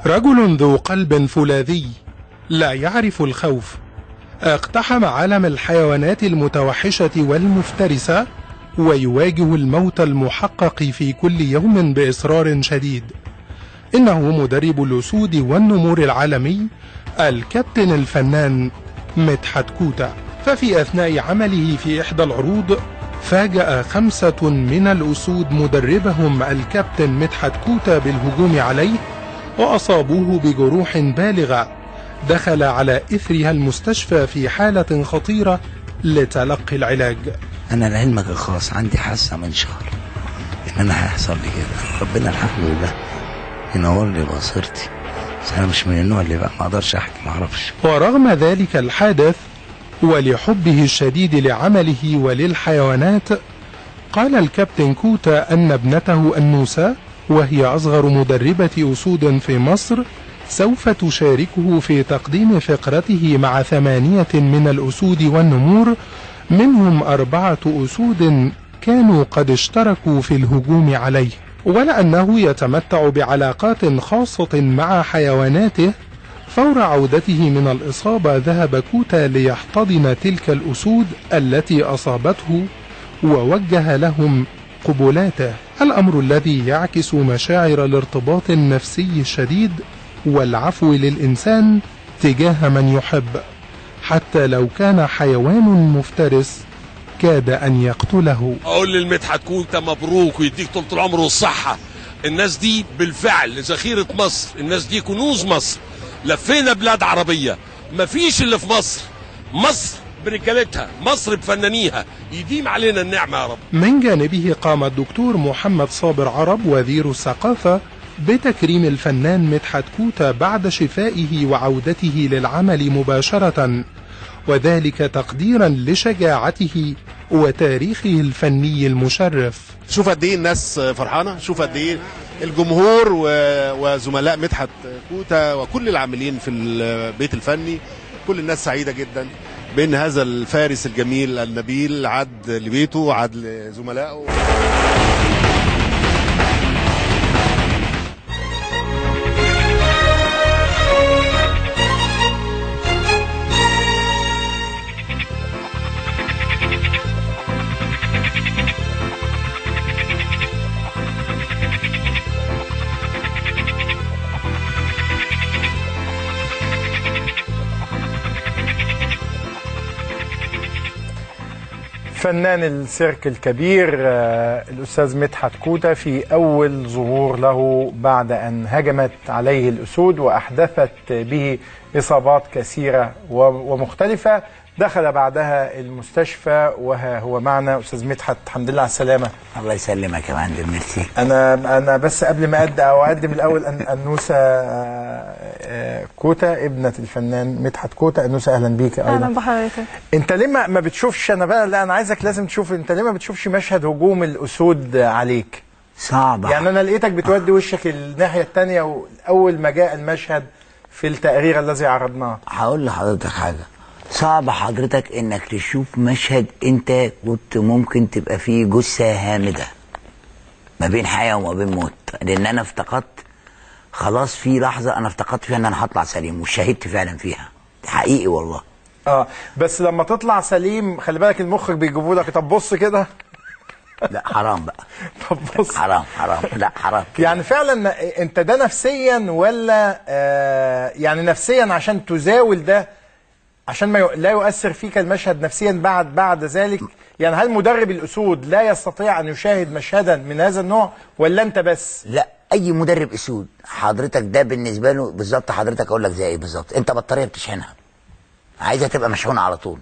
رجل ذو قلب فولاذي لا يعرف الخوف اقتحم عالم الحيوانات المتوحشة والمفترسة ويواجه الموت المحقق في كل يوم بإصرار شديد إنه مدرب الأسود والنمور العالمي الكابتن الفنان مدحت كوتا ففي أثناء عمله في إحدى العروض فاجأ خمسة من الأسود مدربهم الكابتن مدحت كوتا بالهجوم عليه وأصابوه بجروح بالغة دخل على إثرها المستشفى في حالة خطيرة لتلقي العلاج انا لعلمك الخاص عندي حاسه من شهر ان انا هيحصل لي كده ربنا الحمد لله ينور لي بصيرتي بس انا مش من النوع اللي بقى ما اقدرش احكي ما اعرفش ورغم ذلك الحادث ولحبه الشديد لعمله وللحيوانات قال الكابتن كوتا أن ابنته النوسة وهي أصغر مدربة أسود في مصر سوف تشاركه في تقديم فقرته مع ثمانية من الأسود والنمور منهم أربعة أسود كانوا قد اشتركوا في الهجوم عليه ولأنه يتمتع بعلاقات خاصة مع حيواناته فور عودته من الإصابة ذهب كوتا ليحتضن تلك الأسود التي أصابته ووجه لهم قبلاته الأمر الذي يعكس مشاعر الارتباط النفسي الشديد والعفو للإنسان تجاه من يحب حتى لو كان حيوان مفترس كاد أن يقتله اقول للمدحت كوتا مبروك ويديك طول العمر والصحه الناس دي بالفعل ذخيره مصر الناس دي كنوز مصر لفينا بلاد عربيه مفيش اللي في مصر مصر برجالتها مصر بفنانيها يديم علينا النعمه يا رب من جانبه قام الدكتور محمد صابر عرب وزير الثقافة بتكريم الفنان مدحت كوتا بعد شفائه وعودته للعمل مباشرة وذلك تقديرا لشجاعته وتاريخه الفني المشرف شوف قد ايه الناس فرحانه شوف قد ايه الجمهور و... وزملاء مدحت كوتا وكل العاملين في البيت الفني كل الناس سعيده جدا بان هذا الفارس الجميل النبيل عاد لبيته وعاد لزملائه فنان السيرك الكبير آه، الأستاذ مدحت كوتا في أول ظهور له بعد أن هجمت عليه الأسود وأحدثت به إصابات كثيرة و- ومختلفة دخل بعدها المستشفى وها هو معنا أستاذ مدحت الحمد لله على السلامة الله يسلمك يا معلم ميرسي أنا أنا بس قبل ما أبدأ أو أقدم الأول أن أنوسة آه، آه، كوتا ابنة الفنان مدحت كوتا أنوسة أهلا بيك أيضا اهلا بحضرتك انت ليه ما ما بتشوفش انا بقى لا انا عايزك لازم تشوف انت ليه ما بتشوفش مشهد هجوم الاسود عليك صعبة يعني انا لقيتك بتودي وشك الناحيه الثانيه اول ما جاء المشهد في التقرير الذي عرضناه هقول لحضرتك حاجة صعب حضرتك انك تشوف مشهد انت كنت ممكن تبقى فيه جثة هامدة ما بين حياة وما بين موت لان انا افتقدت خلاص في لحظة انا افتقدت فيها ان انا هطلع سليم وشهدت فعلا فيها حقيقي والله اه بس لما تطلع سليم خلي بالك المخرج بيجيبوا لك طب بص كده لا حرام بقى طب بص حرام حرام لا حرام يعني فعلا انت ده نفسيا ولا آه يعني نفسيا عشان تزاول ده عشان ما ي- لا يؤثر فيك المشهد نفسيا بعد بعد ذلك يعني هل مدرب الاسود لا يستطيع ان يشاهد مشهدا من هذا النوع ولا انت بس لا اي مدرب اسود حضرتك ده بالنسبه له بالظبط حضرتك اقول لك زي ايه بالظبط انت بطاريه بتشحنها عايزها تبقى مشحونه على طول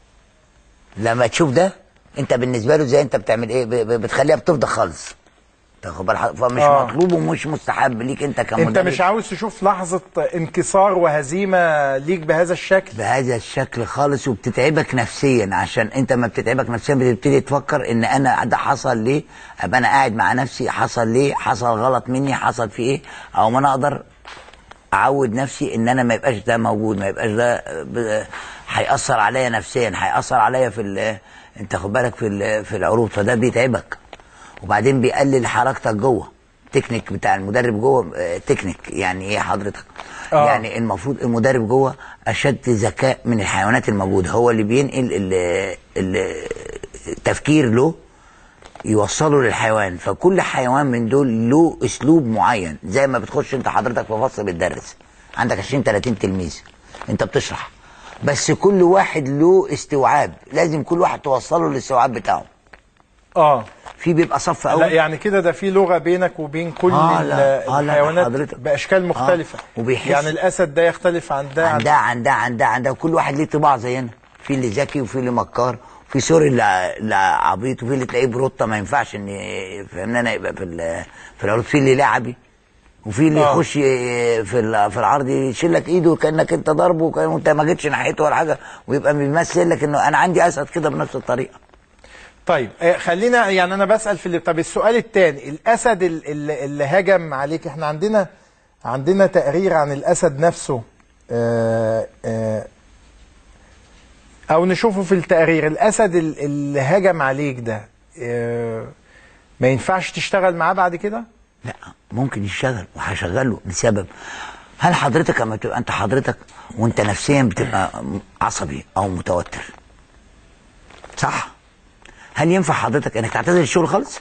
لما تشوف ده انت بالنسبه له زي انت بتعمل ايه ب- ب- بتخليها بتفضى خالص تاخد بالك فمش آه. مطلوب ومش مستحب ليك انت كمدرب انت مش عاوز تشوف لحظه انكسار وهزيمه ليك بهذا الشكل بهذا الشكل خالص وبتتعبك نفسيا عشان انت ما بتتعبك نفسيا بتبتدي تفكر ان انا ده حصل ليه ابقى انا قاعد مع نفسي حصل ليه حصل غلط مني حصل في ايه او ما انا اقدر اعود نفسي ان انا ما يبقاش ده موجود ما يبقاش ده ب- هيأثر عليا نفسيا هيأثر عليا في ال- انت خد بالك في ال- في العروض فده بيتعبك وبعدين بيقلل حركتك جوه التكنيك بتاع المدرب جوه آه، تكنيك يعني ايه حضرتك آه. يعني المفروض المدرب جوه اشد ذكاء من الحيوانات الموجوده هو اللي بينقل ال- ال- التفكير له يوصله للحيوان فكل حيوان من دول له اسلوب معين زي ما بتخش انت حضرتك في فصل بتدرس عندك 20 30 تلميذ انت بتشرح بس كل واحد له استوعاب لازم كل واحد توصله للاستوعاب بتاعه اه في بيبقى صف لا اول يعني كده ده في لغه بينك وبين كل آه، ال- لا. آه، لا، الحيوانات حضرتك. باشكال مختلفه آه، وبيحس- يعني الاسد ده يختلف عن ده عن ده عن ده عن ده عن ده كل واحد ليه طباع زينا في اللي ذكي وفي اللي مكار في سوري اللي اللي عبيط وفي اللي تلاقيه بروطه ما ينفعش ان فهمنا انا يبقى في ال- في العروض في اللي لعبي وفي اللي آه. يخش في ال- في العرض يشيل لك ايده كانك انت ضربه وكان انت ما جيتش ناحيته ولا حاجه ويبقى بيمثل لك انه انا عندي اسد كده بنفس الطريقه طيب آه، خلينا يعني انا بسال في اللي طب السؤال الثاني الاسد ال- ال- اللي هجم عليك احنا عندنا عندنا تقرير عن الاسد نفسه آه، آه، او نشوفه في التقرير الاسد ال- اللي هجم عليك ده آه، ما ينفعش تشتغل معاه بعد كده لا ممكن يشتغل وهشغله لسبب هل حضرتك اما تبقى انت حضرتك وانت نفسيا بتبقى عصبي او متوتر صح هل ينفع حضرتك انك تعتزل الشغل خالص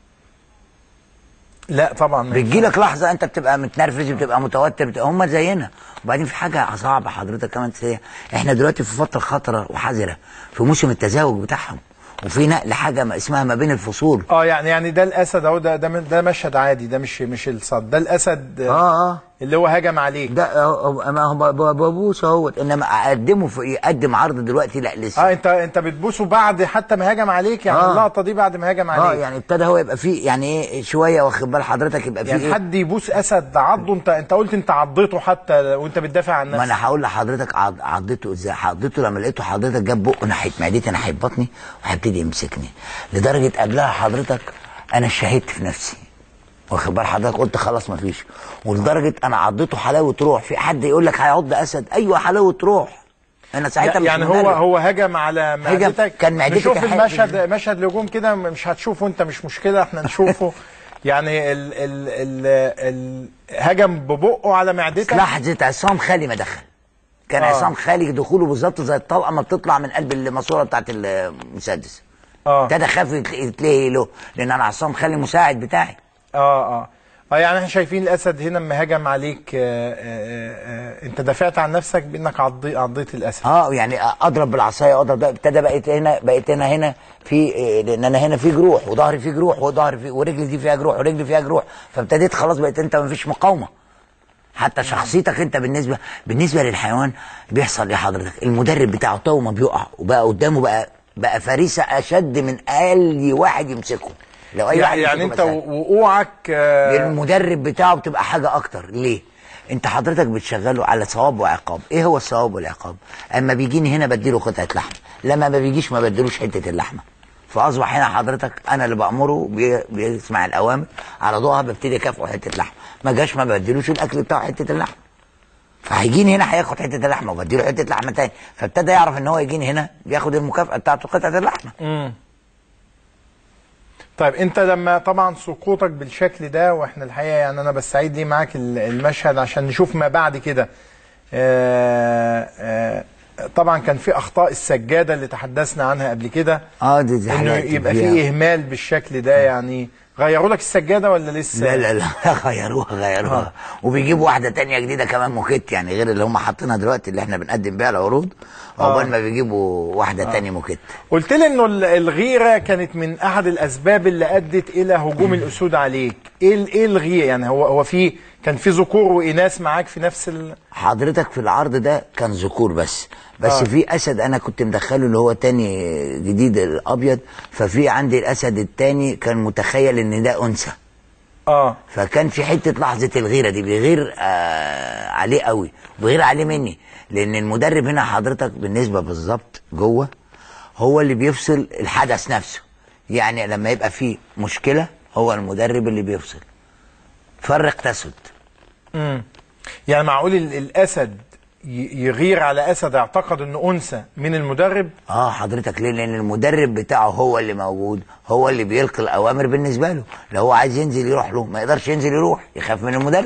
لا طبعا ما بتجي لك لحظه انت بتبقى متنرفز بتبقى متوتر بتبقى هم زينا وبعدين في حاجه صعبه حضرتك كمان تسيح. احنا دلوقتي في فتره خطره وحذره في موسم التزاوج بتاعهم وفي نقل حاجه ما اسمها ما بين الفصول اه يعني يعني ده الاسد اهو ده ده ده مشهد عادي ده مش مش الصد ده الاسد اه اه اللي هو هجم عليك ده أهو- ما هو ب- ب- ببوس اهوت انما اقدمه في يقدم عرض دلوقتي لا لسه اه انت انت بتبوسه بعد حتى ما هجم عليك يعني آه. اللقطه دي بعد ما هجم عليك اه يعني ابتدى هو يبقى فيه يعني ايه شويه واخد بال حضرتك يبقى فيه يعني إيه؟ حد يبوس اسد عضه انت انت قلت انت عضيته حتى وانت بتدافع عن ما نفسك انا هقول لحضرتك عض- عضيته ازاي عضيته لما لقيته حضرتك جاب بقه ناحيه معدتي ناحيه بطني وهيبتدي يمسكني لدرجه قبلها حضرتك انا شهدت في نفسي واخد بال حضرتك قلت خلاص مفيش ولدرجه انا عضيته حلاوه روح في حد يقول لك هيعض اسد ايوه حلاوه روح انا ساعتها مش يعني هو مدرب. هو هجم على معدتك كان معدتك نشوف حاجة- المشهد مشهد الهجوم كده مش هتشوفه انت مش مشكله احنا نشوفه يعني ال ال ال ال هجم ببقه على معدتك لحظه عصام خالي ما دخل كان آه. آه. عصام خالي دخوله بالظبط زي الطلقه ما بتطلع من قلب الماسوره بتاعت المسدس اه ابتدى خاف يتل- يتلهي له لان انا عصام خالي المساعد بتاعي اه اه اه يعني احنا شايفين الاسد هنا لما هجم عليك آه آه آه انت دافعت عن نفسك بانك عضي عضيت الاسد اه يعني اضرب بالعصايه اضرب ده ابتدى بقيت هنا بقيت هنا هنا في إيه، لان انا هنا في جروح وظهري فيه جروح وظهري فيه ورجلي دي فيها جروح ورجلي فيها جروح فابتديت خلاص بقيت انت ما فيش مقاومه حتى شخصيتك انت بالنسبه بالنسبه للحيوان بيحصل ايه حضرتك المدرب بتاعه تو ما بيقع وبقى قدامه بقى بقى فريسه اشد من اي واحد يمسكه لو اي واحد يعني يمسكه انت بس عادي. وقوعك آه المدرب بتاعه بتبقى حاجه اكتر ليه انت حضرتك بتشغله على ثواب وعقاب ايه هو الثواب والعقاب اما بيجيني هنا بديله قطعه لحم لما ما بيجيش ما بديلوش حته اللحمه فاصبح هنا حضرتك انا اللي بامره بي- بيسمع الاوامر على ضوءها ببتدي اكافئه حته لحم ما جاش ما بديلوش الاكل بتاعه حته اللحمه فهيجيني هنا هياخد حته اللحمه وبديله حته لحمه تاني فابتدى يعرف ان هو يجيني هنا بياخد المكافاه بتاعته قطعه اللحمه مم. طيب انت لما طبعا سقوطك بالشكل ده واحنا الحقيقه يعني انا بستعيد ليه معاك ال- المشهد عشان نشوف ما بعد كده آه آه طبعا كان في اخطاء السجاده اللي تحدثنا عنها قبل كده اه دي دي انه حاجات يبقى فيها- في اهمال بالشكل ده يعني غيروا لك السجاده ولا لسه لا لا لا غيروها غيروها آه. وبيجيبوا واحده تانية جديده كمان موكيت يعني غير اللي هم حاطينها دلوقتي اللي احنا بنقدم بيها العروض عقبال ما بيجيبوا واحده تانية موكيت قلت لي انه ال- الغيره كانت من احد الاسباب اللي ادت الى هجوم الاسود عليك ايه ال- ايه الغيره يعني هو هو في كان في ذكور واناث معاك في نفس ال... حضرتك في العرض ده كان ذكور بس بس آه. آه. في اسد انا كنت مدخله اللي هو تاني جديد الابيض ففي عندي الاسد التاني كان متخيل ان ده انثى اه فكان في حته لحظه الغيره دي بيغير آه عليه قوي بيغير عليه مني لان المدرب هنا حضرتك بالنسبه بالظبط جوه هو اللي بيفصل الحدث نفسه يعني لما يبقى في مشكله هو المدرب اللي بيفصل فرق تسد امم يعني معقول ال- الاسد ي- يغير على اسد اعتقد انه انثى من المدرب اه حضرتك ليه لان المدرب بتاعه هو اللي موجود هو اللي بيلقي الاوامر بالنسبه له لو هو عايز ينزل يروح له ما يقدرش ينزل يروح يخاف من المدرب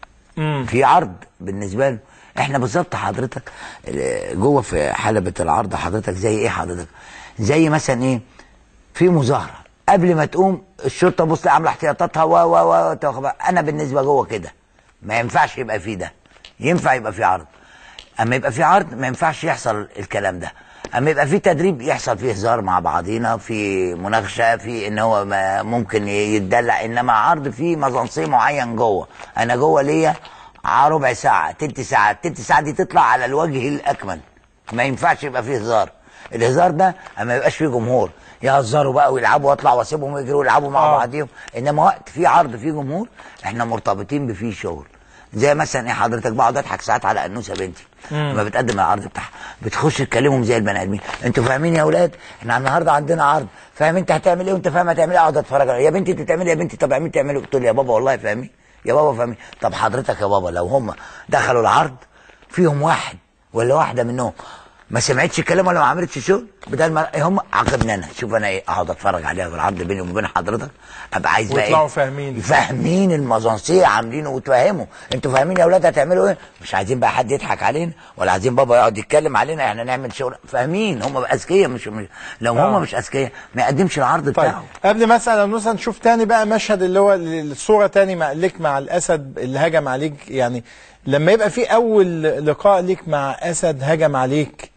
في عرض بالنسبه له احنا بالظبط حضرتك آه، جوه في حلبة العرض حضرتك زي ايه حضرتك زي مثلا ايه في مظاهره قبل ما تقوم الشرطه بص عامله احتياطاتها و و و واخد بالك؟ انا بالنسبه جوه كده ما ينفعش يبقى في ده ينفع يبقى في عرض اما يبقى في عرض ما ينفعش يحصل الكلام ده اما يبقى في تدريب يحصل فيه هزار مع بعضينا في مناقشه في ان هو ما ممكن يتدلع انما عرض فيه مزنسيه معين جوه انا جوه ليا ع- ربع ساعه تلت ساعه التلت ساعه دي تطلع على الوجه الاكمل ما ينفعش يبقى فيه هزار الهزار ده اما يبقاش فيه جمهور يهزروا بقى ويلعبوا واطلع واسيبهم يجروا ويلعبوا مع آه. بعضيهم انما وقت في عرض فيه جمهور احنا مرتبطين بفيه شغل زي مثلا ايه حضرتك بقعد اضحك ساعات على انوسه بنتي لما بتقدم العرض بتاعها بتخش تكلمهم زي البني ادمين انتوا فاهمين يا اولاد احنا النهارده عندنا عرض فاهم انت هتعمل ايه وانت فاهم هتعمل ايه اقعد اتفرج على- يا بنتي انت بتعملي يا بنتي طب اعملي تعملي قلت له يا بابا والله فاهمين يا بابا فاهمين طب حضرتك يا بابا لو هم دخلوا العرض فيهم واحد ولا واحده منهم ما سمعتش الكلام ولا ما عملتش شغل بدل ما إيه هم عاقبني انا شوف انا ايه اقعد اتفرج عليها في العرض بيني وبين حضرتك ابقى عايز بقى ويطلعوا ايه فاهمين. فاهمين المزنسيه عاملينه وتفهموا انتوا فاهمين يا اولاد هتعملوا ايه مش عايزين بقى حد يضحك علينا ولا عايزين بابا يقعد يتكلم علينا احنا نعمل شغل فاهمين هم بقى اذكياء مش, مش لو آه. هم مش اذكياء ما يقدمش العرض طيب بتاعه قبل ما اسال انوسه نشوف تاني بقى مشهد اللي هو الصوره تاني مع ليك مع الاسد اللي هجم عليك يعني لما يبقى في اول لقاء ليك مع اسد هجم عليك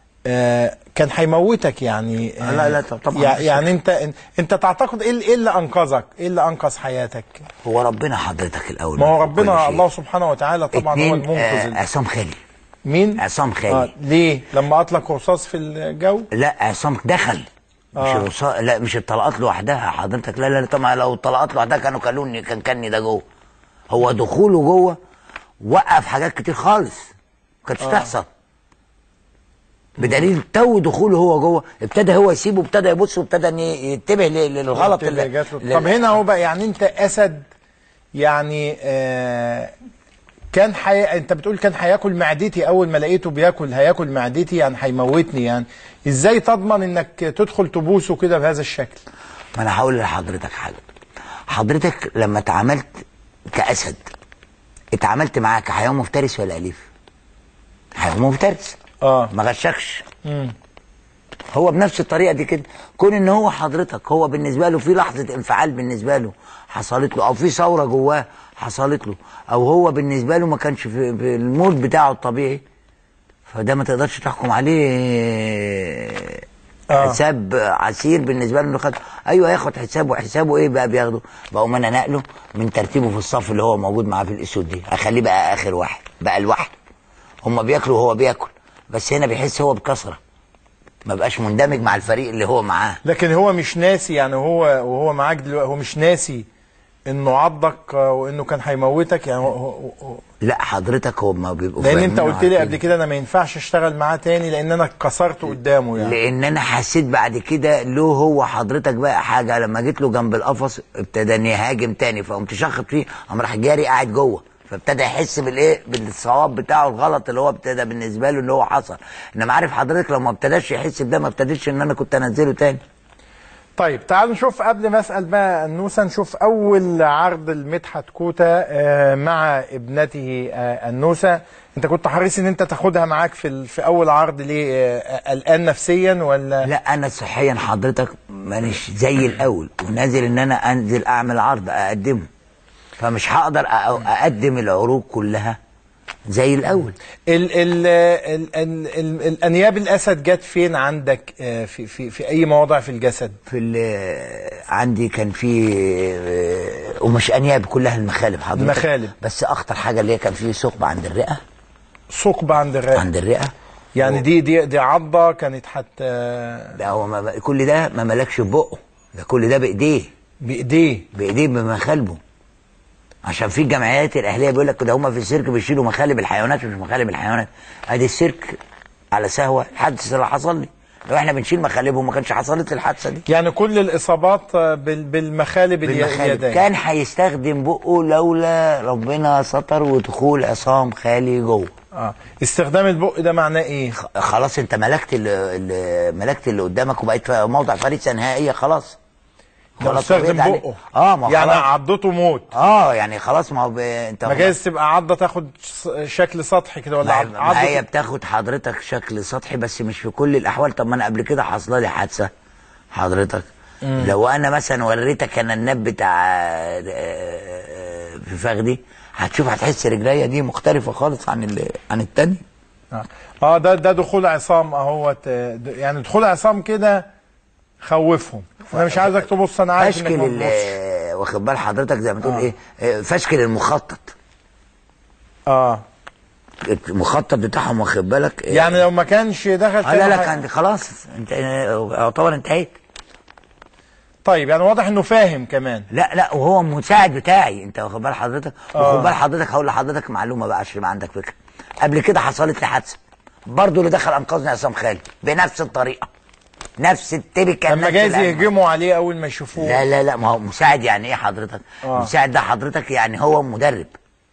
آه كان هيموتك يعني آه لا، لا، طبعاً يع- مفيش يعني انت انت تعتقد ايه اللي- ايه اللي انقذك؟ ايه اللي انقذ حياتك؟ هو ربنا حضرتك الاول ما هو من كل ربنا شيء. الله سبحانه وتعالى طبعا هو اتنين المنقذ آه ال- عصام خالي مين؟ عصام خالي آه ليه؟ لما اطلق رصاص في الجو؟ لا عصام دخل مش آه. الرصا... لا مش الطلقات لوحدها حضرتك لا لا لا طبعا لو الطلقات لوحدها كانوا كلوني كان كني ده جوه هو دخوله جوه وقف حاجات كتير خالص ما كانتش تحصل بدليل تو دخوله هو جوه ابتدى هو يسيبه ابتدى يبص وابتدى ان ينتبه ل- للغلط اللي جات له. اللي طب هنا هو بقى يعني انت اسد يعني آه كان حي... انت بتقول كان هياكل معدتي اول ما لقيته بياكل هياكل معدتي يعني هيموتني يعني ازاي تضمن انك تدخل تبوسه كده بهذا الشكل ما انا هقول لحضرتك حاجه حضرتك لما اتعاملت كاسد اتعاملت معاه كحيوان مفترس ولا اليف حيوان مفترس اه ما غشكش هو بنفس الطريقه دي كده كون ان هو حضرتك هو بالنسبه له في لحظه انفعال بالنسبه له حصلت له او في ثوره جواه حصلت له او هو بالنسبه له ما كانش في, في المود بتاعه الطبيعي فده ما تقدرش تحكم عليه آه. حساب عسير بالنسبه له إنه خد ايوه ياخد حسابه حسابه ايه بقى بياخده بقوم انا نقله من ترتيبه في الصف اللي هو موجود معاه في الاسود دي اخليه بقى اخر واحد بقى لوحده هما بياكلوا وهو بياكل بس هنا بيحس هو بكثره ما بقاش مندمج مع الفريق اللي هو معاه لكن هو مش ناسي يعني هو وهو معاك دلوقتي هو مش ناسي انه عضك آه، وانه كان هيموتك يعني هو هو هو لا حضرتك هو ما بيبقوا لان فاهمين انت قلت لي وعارفين. قبل كده انا ما ينفعش اشتغل معاه تاني لان انا كسرت قدامه يعني لان انا حسيت بعد كده له هو حضرتك بقى حاجه لما جيت له جنب القفص ابتدى ان يهاجم تاني فقمت شخط فيه قام راح جاري قاعد جوه فابتدى يحس بالايه بالصواب بتاعه الغلط اللي هو ابتدى بالنسبه له اللي هو حصل انما عارف حضرتك لو ما ابتداش يحس بده ما ابتديش ان انا كنت انزله تاني طيب تعالوا نشوف قبل ما اسال بقى النوسه نشوف اول عرض لمدحت كوتا آه، مع ابنته آه، النوسه انت كنت حريص ان انت تاخدها معاك في ال- في اول عرض ليه آه، قلقان نفسيا ولا لا انا صحيا حضرتك مانيش زي الاول ونازل ان انا انزل اعمل عرض اقدمه فمش هقدر أ- اقدم العروض كلها زي الاول ال ال ال ال ال الانياب الاسد جت فين عندك آه، في في في اي مواضع في الجسد في ال- عندي كان في آه، ومش انياب كلها المخالب حضرتك المخالب. بس اخطر حاجه اللي هي كان في ثقب عند الرئه ثقب عند الرئه عند الرئه يعني دي دي دي عضه كانت حتى ده هو ما كل ده ما ملكش في بقه ده كل ده بايديه بايديه بايديه بمخالبه عشان في الجمعيات الاهليه بيقول لك ده هم في السيرك بيشيلوا مخالب الحيوانات مش مخالب الحيوانات ادي السيرك على سهوه الحادث اللي حصل لي لو احنا بنشيل مخالبهم ما كانش حصلت الحادثه دي يعني كل الاصابات آه، بال- بالمخالب الي- بالمخالب اليدين كان هيستخدم بقه لولا ربنا ستر ودخول عصام خالي جوه اه استخدام البق ده معناه ايه خ- خلاص انت ملكت اللي, اللي ملكت اللي قدامك وبقيت في موضع فريسه نهائيه خلاص لو خلاص استخدم طبيعي عليه. بقه اه ما يعني خلاص. عضته موت اه يعني خلاص ما هو ب... انت ما جايز تبقى عضه تاخد ص- شكل سطحي كده ولا ما عض- ما هي عضه بتاخد حضرتك شكل سطحي بس مش في كل الاحوال طب ما انا قبل كده حصل لي حادثه حضرتك لو انا مثلا وريتك انا الناب بتاع آه، في فخدي هتشوف هتحس رجليا دي مختلفه خالص عن ال... عن التاني اه آه، ده ده دخول عصام اهوت آه، د- يعني دخول عصام كده خوفهم انا مش عايزك تبص انا عارف انك فشكل ما ال- تبصش. واخد بال حضرتك زي ما تقول آه. ايه آه، فشكل المخطط اه المخطط بتاعهم واخد بالك آه، يعني لو ما كانش دخل آه لا كان لا ه- كان خلاص انت آه، يعتبر انتهيت طيب يعني واضح انه فاهم كمان لا لا وهو المساعد بتاعي انت واخد بال حضرتك آه. واخد بال حضرتك هقول لحضرتك معلومه بقى عشان يبقى عندك فكره قبل كده حصلت لي حادثه برضه اللي دخل انقذني عصام خالد بنفس الطريقه نفس التبكه لما نفس جايز الأنواع. يهجموا عليه اول ما يشوفوه لا لا لا ما هو مساعد يعني ايه حضرتك آه. مساعد ده حضرتك يعني هو مدرب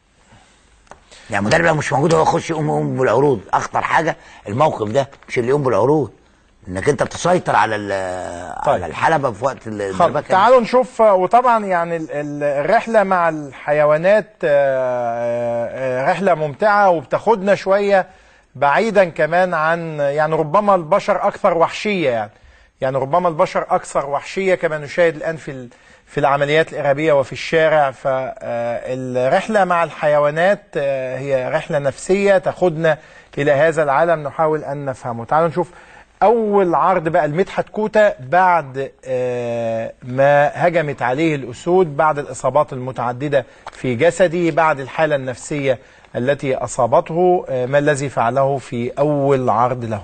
يعني مدرب لو مش موجود هو يخش يقوم يقوم بالعروض اخطر حاجه الموقف ده مش اللي يقوم بالعروض انك انت تسيطر على ال- طيب. على الحلبه في وقت ال- خلاص الدربكة. تعالوا نشوف آه، وطبعا يعني ال- ال- الرحله مع الحيوانات آه، آه، رحله ممتعه وبتاخدنا شويه بعيدا كمان عن يعني ربما البشر اكثر وحشيه يعني يعني ربما البشر اكثر وحشيه كما نشاهد الان في ال- في العمليات الارهابيه وفي الشارع فالرحله مع الحيوانات آه، هي رحله نفسيه تاخدنا الى هذا العالم نحاول ان نفهمه تعالوا نشوف اول عرض بقى لمدحت كوتا بعد آه، ما هجمت عليه الاسود بعد الاصابات المتعدده في جسده بعد الحاله النفسيه التي اصابته آه، ما الذي فعله في اول عرض له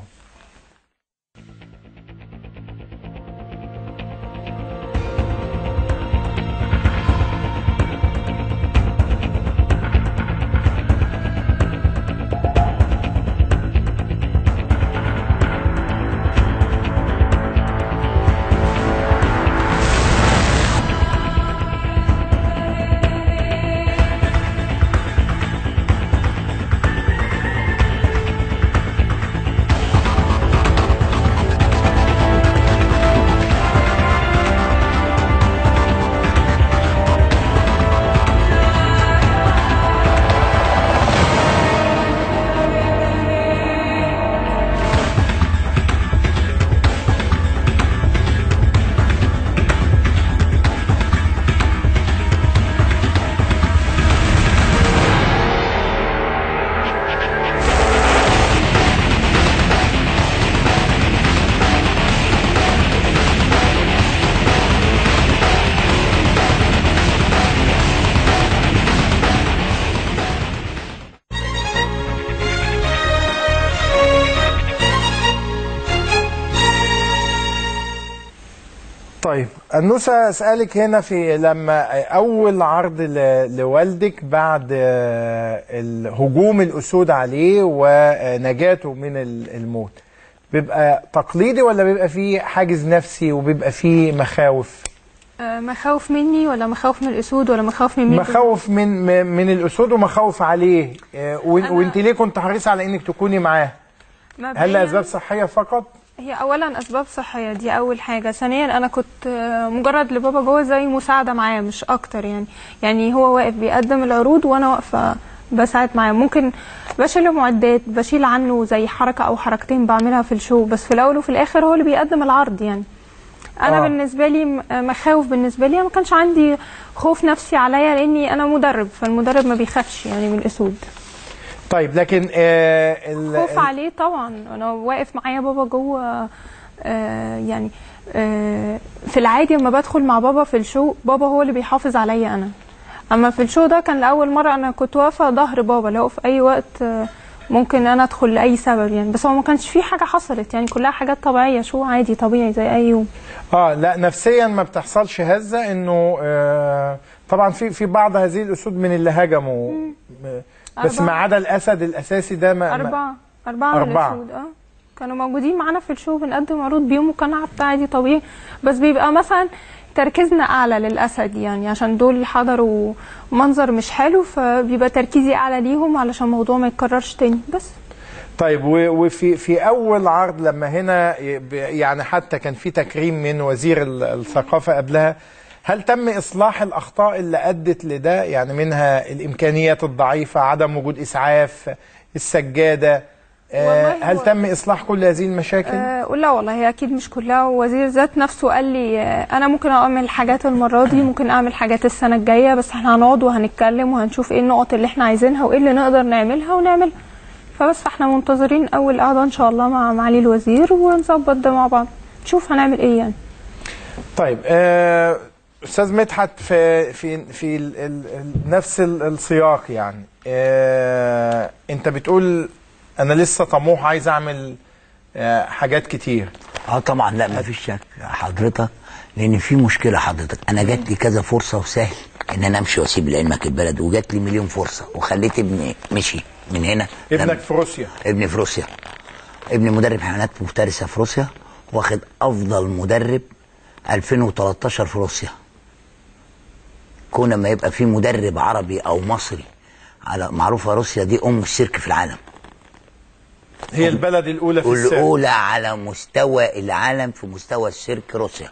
طيب النوسة أسألك هنا في لما أول عرض ل- لوالدك بعد آه، الهجوم الأسود عليه ونجاته من ال- الموت بيبقى تقليدي ولا بيبقى فيه حاجز نفسي وبيبقى فيه مخاوف آه، مخاوف مني ولا مخاوف من الاسود ولا مخاوف من مين مخاوف من من- من الأسود ومخاوف عليه آه، وإن- أنا- وانت ليه كنت حريصة على انك تكوني معاه هل مبدئياً لأسباب صحية فقط هي اولا اسباب صحيه دي اول حاجه ثانيا انا كنت آه، مجرد لبابا جوه زي مساعده معاه مش اكتر يعني يعني هو واقف بيقدم العروض وانا واقفه بساعد معاه ممكن بشيل له معدات بشيل عنه زي حركه او حركتين بعملها في الشو بس في الاول وفي الاخر هو اللي بيقدم العرض يعني انا آه. آه. بالنسبه لي م- آه، مخاوف بالنسبه لي أنا ما كانش عندي خوف نفسي عليا لاني انا مدرب فالمدرب ما بيخافش يعني من الاسود طيب لكن آه ال- خوف ال- عليه طبعا انا واقف معايا بابا جوه آه يعني آه في العادي لما بدخل مع بابا في الشو بابا هو اللي بيحافظ عليا انا اما في الشو ده كان لاول مره انا كنت واقفه ظهر بابا لو في اي وقت آه ممكن انا ادخل لاي سبب يعني بس هو ما كانش في حاجه حصلت يعني كلها حاجات طبيعيه شو عادي طبيعي زي اي يوم اه لا نفسيا ما بتحصلش هزه انه آه طبعا في في بعض هذه الاسود من اللي هجموا آه، بس أربعة. ما عدا الاسد الاساسي ده ما ما- اربعه اربعه من أربعة. الاسود اه كانوا موجودين معانا في الشو بنقدم عروض بيهم وكان عرض عادي طبيعي بس بيبقى مثلا تركيزنا اعلى للاسد يعني عشان دول حضروا منظر مش حلو فبيبقى تركيزي اعلى ليهم علشان الموضوع ما يتكررش تاني بس طيب و- وفي في اول عرض لما هنا ي- ب- يعني حتى كان في تكريم من وزير ال- الثقافه قبلها هل تم اصلاح الاخطاء اللي ادت لده يعني منها الامكانيات الضعيفه عدم وجود اسعاف السجاده آه، والله هل هو- تم اصلاح كل هذه المشاكل آه لا والله هي اكيد مش كلها وزير ذات نفسه قال لي آه انا ممكن اعمل حاجات المره دي ممكن اعمل حاجات السنه الجايه بس احنا هنقعد وهنتكلم وهنشوف ايه النقط اللي احنا عايزينها وايه اللي نقدر نعملها ونعملها فبس فاحنا منتظرين اول قعده ان شاء الله مع معالي الوزير ونظبط ده مع بعض نشوف هنعمل ايه يعني طيب آه، استاذ مدحت في في في ال ال ال نفس ال- السياق يعني آه، انت بتقول انا لسه طموح عايز اعمل آه، حاجات كتير اه طبعا لا ما فيش شك حضرتك لان في مشكله حضرتك انا جات لي كذا فرصه وسهل ان انا امشي واسيب لعلمك البلد وجات لي مليون فرصه وخليت ابني مشي من هنا ابنك لما- في روسيا ابني في روسيا ابني مدرب حيوانات مفترسه في روسيا واخد افضل مدرب 2013 في روسيا كون ما يبقى في مدرب عربي او مصري على معروفه روسيا دي ام السيرك في العالم هي البلد الاولى في السيرك والاولى على مستوى العالم في مستوى السيرك روسيا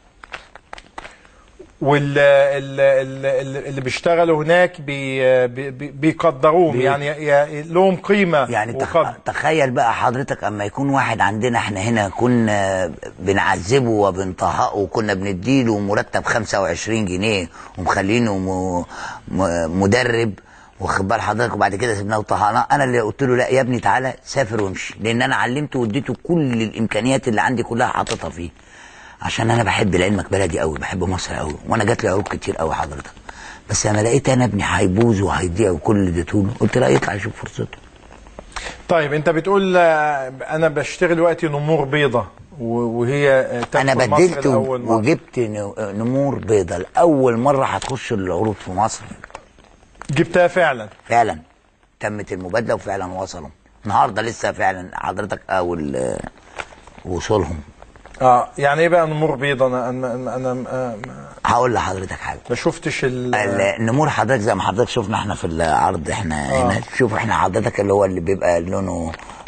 واللي بيشتغلوا هناك بي بي بي- بيقدروهم بي- يعني ي- ي- لهم قيمه يعني تخ... وقدر. تخيل بقى حضرتك اما يكون واحد عندنا احنا هنا كنا بنعذبه وبنطهقه وكنا بنديله مرتب 25 جنيه ومخلينه م... م... مدرب واخد بال حضرتك وبعد كده سيبناه وطهقناه انا اللي قلت له لا يا ابني تعالى سافر وامشي لان انا علمته واديته كل الامكانيات اللي عندي كلها حاططها فيه عشان انا بحب لعلمك بلدي قوي بحب مصر قوي وانا جات لي عروض كتير قوي حضرتك بس انا لقيت انا ابني هيبوظ وهيضيع وكل اللي اديته له قلت لا يطلع يشوف فرصته طيب انت بتقول آه، انا بشتغل دلوقتي نمور بيضة و- وهي آه، انا تدخل مصر بدلت لأول مرة. وجبت ن- نمور بيضة لاول مره هتخش العروض في مصر جبتها فعلا فعلا تمت المبادله وفعلا وصلوا النهارده لسه فعلا حضرتك اول آه، وصولهم اه يعني ايه بقى نمور بيضة انا انا انا, أنا آه، ما- هقول لحضرتك حاجه ما شفتش ال النمور حضرتك زي ما حضرتك شفنا احنا في العرض احنا آه. هنا شوف احنا حضرتك اللي هو اللي بيبقى لونه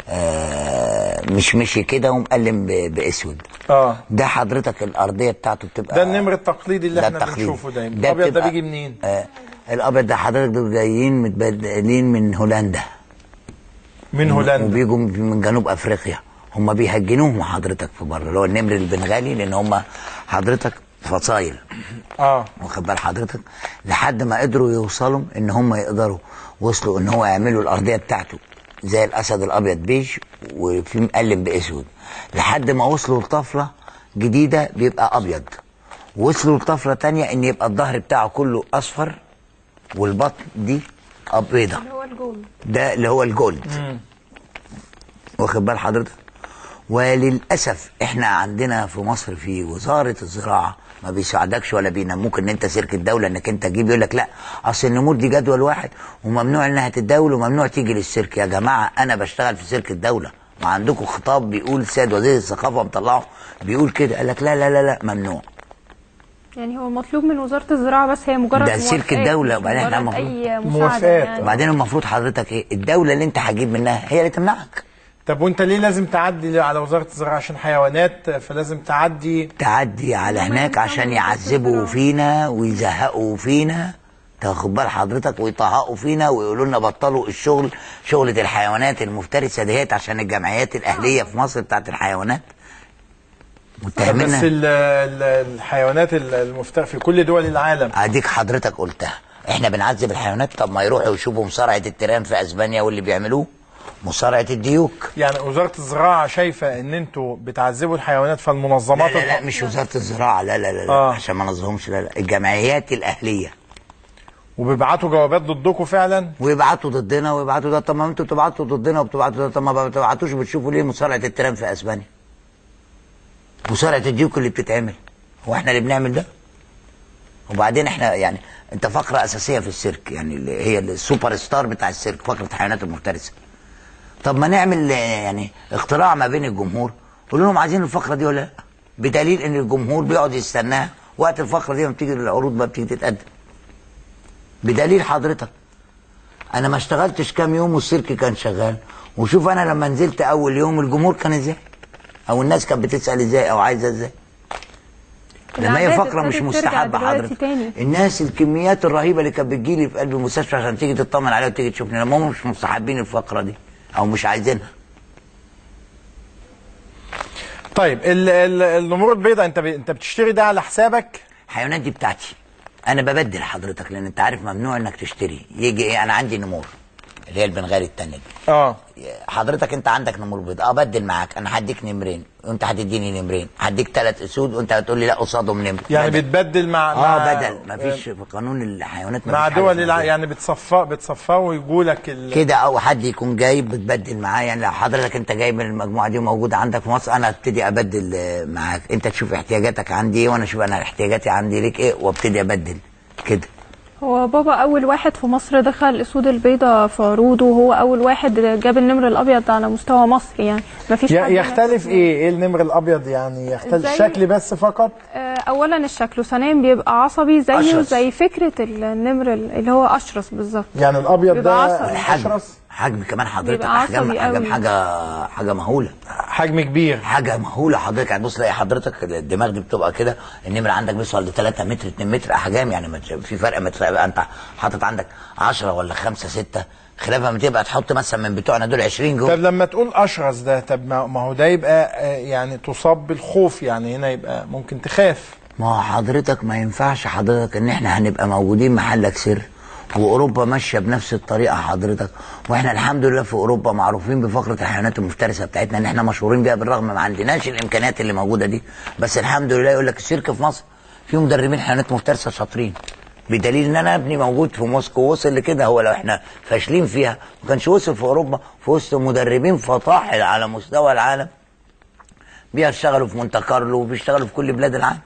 آه مش مشي كده ومقلم ب- باسود اه ده حضرتك الارضيه بتاعته بتبقى ده النمر التقليدي اللي ده احنا التقليد. بنشوفه دايما ده الابيض ده بتبقى- بيجي منين آه الابيض ده حضرتك دول جايين متبدلين من هولندا من هولندا وبيجوا من جنوب افريقيا هم بيهجنوهم حضرتك في بره اللي هو النمر البنغالي لان هم حضرتك فصايل اه واخد بال حضرتك لحد ما قدروا يوصلوا ان هم يقدروا وصلوا ان هو يعملوا الارضيه بتاعته زي الاسد الابيض بيج وفي مقلم باسود لحد ما وصلوا لطفره جديده بيبقى ابيض وصلوا لطفره تانية ان يبقى الظهر بتاعه كله اصفر والبطن دي بيضه اللي هو الجول ده اللي هو الجولد واخد بال حضرتك وللاسف احنا عندنا في مصر في وزاره الزراعه ما بيساعدكش ولا بينموك ان انت سيرك الدوله انك انت تجيب يقول لك لا اصل النمور دي جدول واحد وممنوع انها تتداول وممنوع تيجي للسيرك يا جماعه انا بشتغل في سيرك الدوله ما عندكم خطاب بيقول السيد وزير الثقافه مطلعه بيقول كده قال لك لا لا لا لا ممنوع يعني هو المطلوب من وزاره الزراعه بس هي مجرد ده سلك موافقات، الدولة، مش وبعدين احنا مجرد المفروض- اي مساعده موافقات. يعني وبعدين المفروض حضرتك ايه الدوله اللي انت هتجيب منها هي اللي تمنعك طب وانت ليه لازم تعدي على وزاره الزراعه عشان حيوانات فلازم تعدي تعدي على هما هناك ينفعوا عشان من يعذبوا الزراعة. فينا ويزهقوا فينا تاخد بال حضرتك ويطهقوا فينا ويقولوا لنا بطلوا الشغل شغلة الحيوانات المفترسة ديت عشان الجمعيات الأهلية في مصر بتاعت الحيوانات بس متهمينها ال- ال- الحيوانات المفترسه في كل دول العالم اديك حضرتك قلتها احنا بنعذب الحيوانات طب ما يروحوا يشوفوا مصارعة التيران في اسبانيا واللي بيعملوه مصارعة الديوك يعني وزاره الزراعه شايفه ان انتوا بتعذبوا الحيوانات فالمنظمات لا لا, لا الح- مش وزارة الزراعة لا لا لا, لا آه. عشان ما نظلمش لا لا الجمعيات الأهلية وبيبعتوا جوابات ضدكم فعلا ويبعتوا ضدنا ويبعتوا ده طب ما انتوا بتبعتوا ضدنا وبتبعتوا ده طب ما بتبعتوش بتشوفوا ليه مصارعه التيران في اسبانيا مصارعه الديوك اللي بتتعمل هو احنا اللي بنعمل ده وبعدين احنا يعني انت فقره اساسيه في السيرك يعني اللي هي السوبر ستار بتاع السيرك فقره الحيوانات المفترسه طب ما نعمل آه، يعني اختراع ما بين الجمهور قول لهم عايزين الفقره دي ولا لا بدليل ان الجمهور بيقعد يستناها وقت الفقره دي لما بتيجي العروض بقى بتيجي تتقدم بدليل حضرتك انا ما اشتغلتش كام يوم والسيرك كان شغال وشوف انا لما نزلت اول يوم الجمهور كان ازاي او الناس كانت بتسال ازاي او عايزه ازاي لما هي الأعداد فقره مش ابتدت ترجع مستحبه دلوقتي حضرتك تاني. الناس الكميات الرهيبه اللي كانت بتجيلي في قلب المستشفى عشان تيجي تطمن عليها وتيجي تشوفني لما هم مش مستحبين الفقره دي او مش عايزينها طيب ال- ال- النمور البيضاء انت ب... انت بتشتري ده على حسابك الحيوانات دي بتاعتي انا ببدل حضرتك لان انت عارف ممنوع انك تشتري يجي ايه انا عندي نمور اللي هي البنغالي التانية دي اه حضرتك انت عندك نمور بيض اه بدل معاك انا هديك نمرين وانت هتديني نمرين هديك ثلاث اسود وانت هتقول لي لا قصادهم نمر يعني بدل. بتبدل مع اه مع بدل مفيش في قانون الحيوانات مع مفيش حاجة دول اسمها الع... كده. يعني بتصفى بتصفى ويجوا لك ال... كده او حد يكون جايب بتبدل معاه يعني لو حضرتك انت جايب من المجموعه دي موجوده عندك في مصر انا ابتدي ابدل آه، معاك انت تشوف احتياجاتك عندي ايه وانا اشوف انا احتياجاتي عندي ليك ايه وابتدي ابدل كده هو بابا اول واحد في مصر دخل الاسود البيضاء في عروضه وهو اول واحد جاب النمر الابيض على مستوى مصر يعني مفيش ي... حد يختلف نفس- ايه ايه النمر الابيض يعني يختلف زي- الشكل بس فقط آه، اولا الشكل وثانيا بيبقى عصبي زيه أشرس. زي فكره النمر اللي هو اشرس بالظبط يعني الابيض بيبقى ده عصبي. الحجم اشرس حجم كمان حضرتك بيبقى احجام عصبي حجم قوي. حاجه حاجه مهوله حجم كبير حاجه مهوله حضرتك هتبص تلاقي حضرتك الدماغ دي بتبقى كده النمر عندك بيوصل ل 3 متر 2 متر احجام يعني ما تش- في فرق متر يبقى انت حاطط عندك 10 ولا 5 6 خلاف لما تبقى تحط مثلا من بتوعنا دول 20 طب جوه لما تقول اشرس ده طب ما ما هو ده يبقى آه، يعني تصاب بالخوف يعني هنا يبقى ممكن تخاف ما هو حضرتك ما ينفعش حضرتك ان احنا هنبقى موجودين محلك سر واوروبا ماشيه بنفس الطريقه حضرتك واحنا الحمد لله في اوروبا معروفين بفقره الحيوانات المفترسه بتاعتنا ان احنا مشهورين بيها بالرغم ما عندناش الامكانيات اللي موجوده دي بس الحمد لله يقول لك السيرك في مصر فيه مدربين حيوانات مفترسه شاطرين بدليل ان انا ابني موجود في موسكو وصل لكده هو لو احنا فاشلين فيها ما كانش وصل في اوروبا في وسط مدربين فطاحل على مستوى العالم بيشتغلوا في مونte كارلو وبيشتغلوا في كل بلاد العالم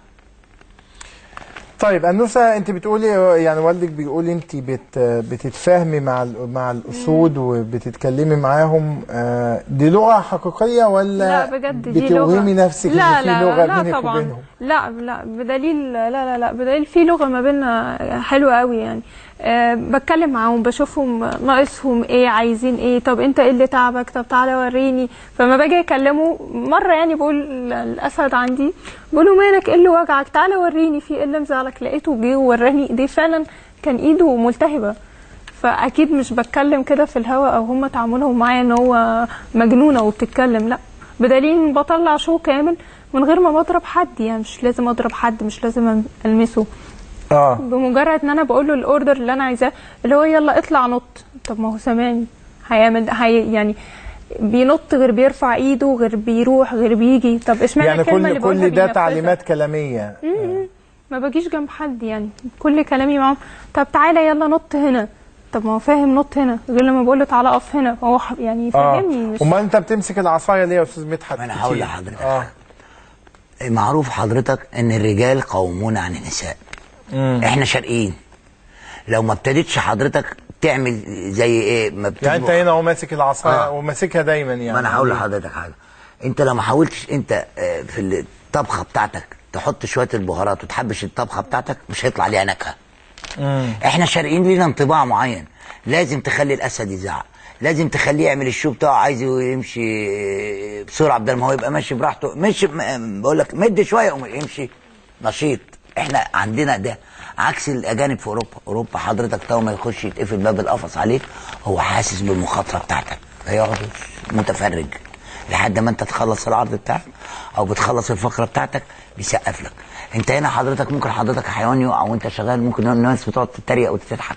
طيب انوسه انت بتقولي يعني والدك بيقول انت بت بتتفاهمي مع ال- مع الاسود وبتتكلمي معاهم آه، دي لغه حقيقيه ولا لا بجد دي لغه بتوهمي نفسك لا ان في لا لغه لا بينك طبعا وبينهم لا لا بدليل لا لا لا بدليل في لغه ما بيننا حلوه قوي يعني أه بتكلم معاهم بشوفهم ناقصهم ايه عايزين ايه طب انت ايه اللي تعبك طب تعالى وريني فما باجي اكلمه مره يعني بقول الاسد عندي بقول له مالك ايه اللي وجعك تعالى وريني في ايه اللي مزعلك لقيته جه ووراني ايديه فعلا كان ايده ملتهبه فاكيد مش بتكلم كده في الهوا او هم تعاملهم معايا ان هو مجنونه وبتتكلم لا بدليل إن بطلع شو كامل من غير ما بضرب حد يعني مش لازم اضرب حد مش لازم المسه اه بمجرد ان انا بقول له الاوردر اللي انا عايزاه اللي هو يلا اطلع نط طب ما هو سامعني هيعمل هي يعني بينط غير بيرفع ايده غير بيروح غير بيجي طب اشمعنى يعني الكلمه اللي كل بقولها كل ده بينفذها؟ تعليمات كلاميه ما باجيش جنب حد يعني كل كلامي معاهم طب تعالى يلا نط هنا طب ما هو فاهم نط هنا غير لما بقول له تعالى اقف هنا هو ح- يعني اه يفهمني مش امال انت بتمسك العصايه ليه يا استاذ مدحت ما انا كتير؟ هقول لحضرتك اه معروف حضرتك ان الرجال قوامون عن النساء احنا شرقيين لو ما ابتدتش حضرتك تعمل زي ايه ما يعني انت بتطبخ- هنا هو ماسك العصايه آه. وماسكها دايما يعني ما انا هقول لحضرتك حاجه انت لو ما حاولتش انت آه، في الطبخه بتاعتك تحط شويه البهارات وتحبش الطبخه بتاعتك مش هيطلع ليها نكهه احنا شرقيين لينا انطباع معين لازم تخلي الاسد يزعق لازم تخليه يعمل الشو بتاعه عايز يمشي بسرعه بدل ما هو يبقى ماشي براحته مش بقول لك مد شويه يقوم يمشي نشيط احنا عندنا ده عكس الاجانب في اوروبا اوروبا حضرتك تو ما يخش يتقفل باب القفص عليك هو حاسس بالمخاطره بتاعتك فيقعد متفرج لحد ما انت تخلص العرض بتاعك او بتخلص الفقره بتاعتك بيسقف لك انت هنا حضرتك ممكن حضرتك حيوان يقع وانت شغال ممكن الناس بتقعد تتريق وتضحك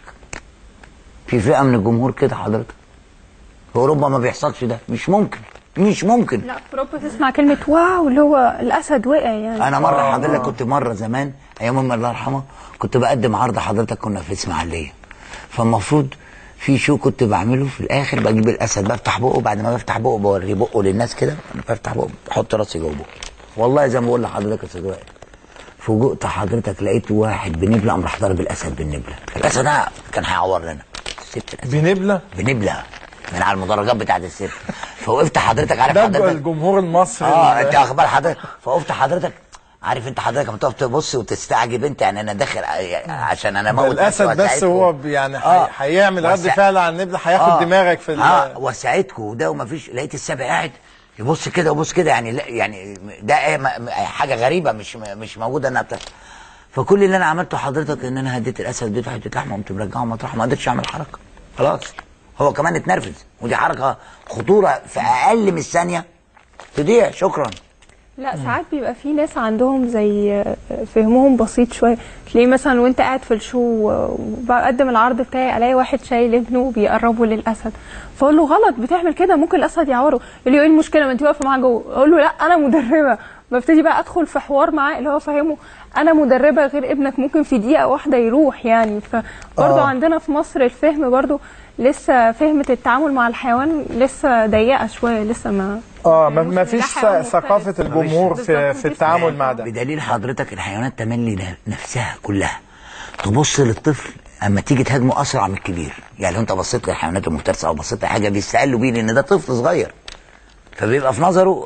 في فئه من الجمهور كده حضرتك في اوروبا ما بيحصلش ده مش ممكن مش ممكن لا في اوروبا تسمع كلمه واو اللي هو الاسد وقع يعني انا مره حضرتك كنت مره زمان ايام امي الله يرحمها كنت بقدم عرض حضرتك كنا في اسماعيليه فالمفروض في شو كنت بعمله في الاخر بجيب الاسد بفتح بقه بعد ما بفتح بقه بوري بقه للناس كده انا بفتح بقه بحط راسي جوه بقه والله زي ما بقول لحضرتك يا استاذ وائل فوجئت حضرتك لقيت واحد بنبله قام راح ضارب الاسد بالنبله الاسد ده كان هيعور لنا سبت الاسد بنبله بنبله من على المدرجات بتاعه السيرك فوقفت حضرتك عارف ده حضرتك الجمهور المصري اه ال- انت واخد بال حضرتك فوقفت حضرتك عارف انت حضرتك لما تقف تبص وتستعجب انت يعني انا داخل عشان انا موت الاسد نفسي بس وأساعدكم. هو ب- يعني آه. هي- هيعمل رد وسع- فعل على النبل هياخد آه. دماغك في ال- اه وساعدكم وده ومفيش لقيت السبع قاعد يبص كده ويبص كده يعني لا يعني ده ايه ما- ما- حاجه غريبه مش مش موجوده انها بتحصل فكل اللي انا عملته حضرتك ان انا هديت الاسد اديته حته لحمه وقمت مرجعه مطرحه ما قدرتش اعمل حركه خلاص هو كمان اتنرفز ودي حركه خطوره في اقل من ثانيه تضيع شكرا لا ساعات بيبقى في ناس عندهم زي فهمهم بسيط شويه تلاقيه مثلا وانت قاعد في الشو وبقدم العرض بتاعي الاقي واحد شايل ابنه وبيقربه للاسد فاقول له غلط بتعمل كده ممكن الاسد يعوره يقول لي ايه المشكله ما انت واقفه معاه جوه اقول له لا انا مدربه ببتدي بقى ادخل في حوار معاه اللي هو فاهمه انا مدربه غير ابنك ممكن في دقيقه واحده يروح يعني فبرضه آه. عندنا في مصر الفهم برضه لسه فهمة التعامل مع الحيوان لسه ضيقه شويه لسه ما اه ما- ما ده فيش حيوان مختلف. ثقافه الجمهور في بالظبط، في مفيش التعامل مع ده بدليل حضرتك الحيوانات تملي ن- نفسها كلها تبص للطفل اما تيجي تهاجمه اسرع من الكبير يعني لو انت بصيت للحيوانات المفترسه او بصيت لحاجه بيستقلوا بيه لان ده طفل صغير فبيبقى في نظره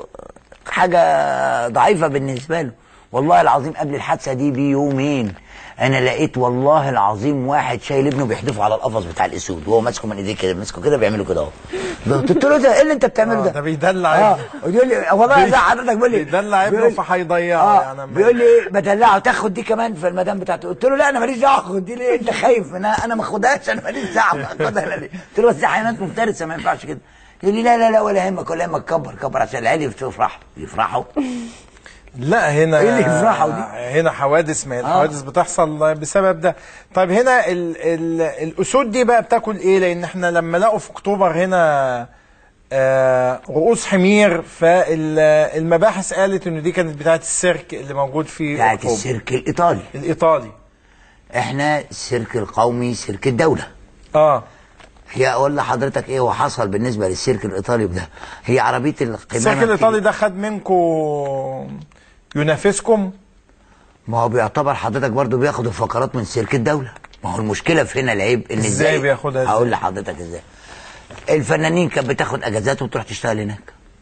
حاجه ضعيفه بالنسبه له والله العظيم قبل الحادثه دي بيومين انا لقيت والله العظيم واحد شايل ابنه بيحدفه على القفص بتاع الاسود وهو ماسكه من ايديه كده ماسكه كده بيعملوا كده اهو قلت له ده ايه اللي انت بتعمله آه، ده؟ ده بيدلع اه ابنه. يقول لي والله زي حضرتك بيقول لي بيدلع ابنه بيقول- فهيضيعه اه يعني بيقول لي ايه بدلعه تاخد دي كمان في المدام بتاعته قلت له لا انا ماليش دعوه خد دي ليه انت خايف منها انا ما اخدهاش انا ماليش دعوه اخدها انا ليه قلت له بس دي حيوانات مفترسه ما ينفعش كده يقول لي لا لا لا ولا يهمك ولا يهمك كبر كبر عشان العيال يفرحوا يفرحوا لا هنا إيه اللي يفرحوا دي؟ هنا حوادث ما الحوادث بتحصل بسبب ده طيب هنا ال ال الاسود دي بقى بتاكل ايه لان احنا لما لقوا في اكتوبر هنا آه رؤوس حمير فالمباحث قالت انه دي كانت بتاعه السيرك اللي موجود في بتاعت اكتوبر السيرك الايطالي الايطالي احنا السيرك القومي سيرك الدوله اه هي اقول لحضرتك ايه وحصل بالنسبه للسيرك الايطالي ده هي عربيه القمامه السيرك الايطالي ده خد منكم ينافسكم ما هو بيعتبر حضرتك برضو بياخد الفقرات من سيرك الدولة ما هو المشكلة في هنا العيب ان إزاي بياخدها إزاي؟ هقول لحضرتك ازاي الفنانين كانت بتاخد اجازات وتروح تشتغل هناك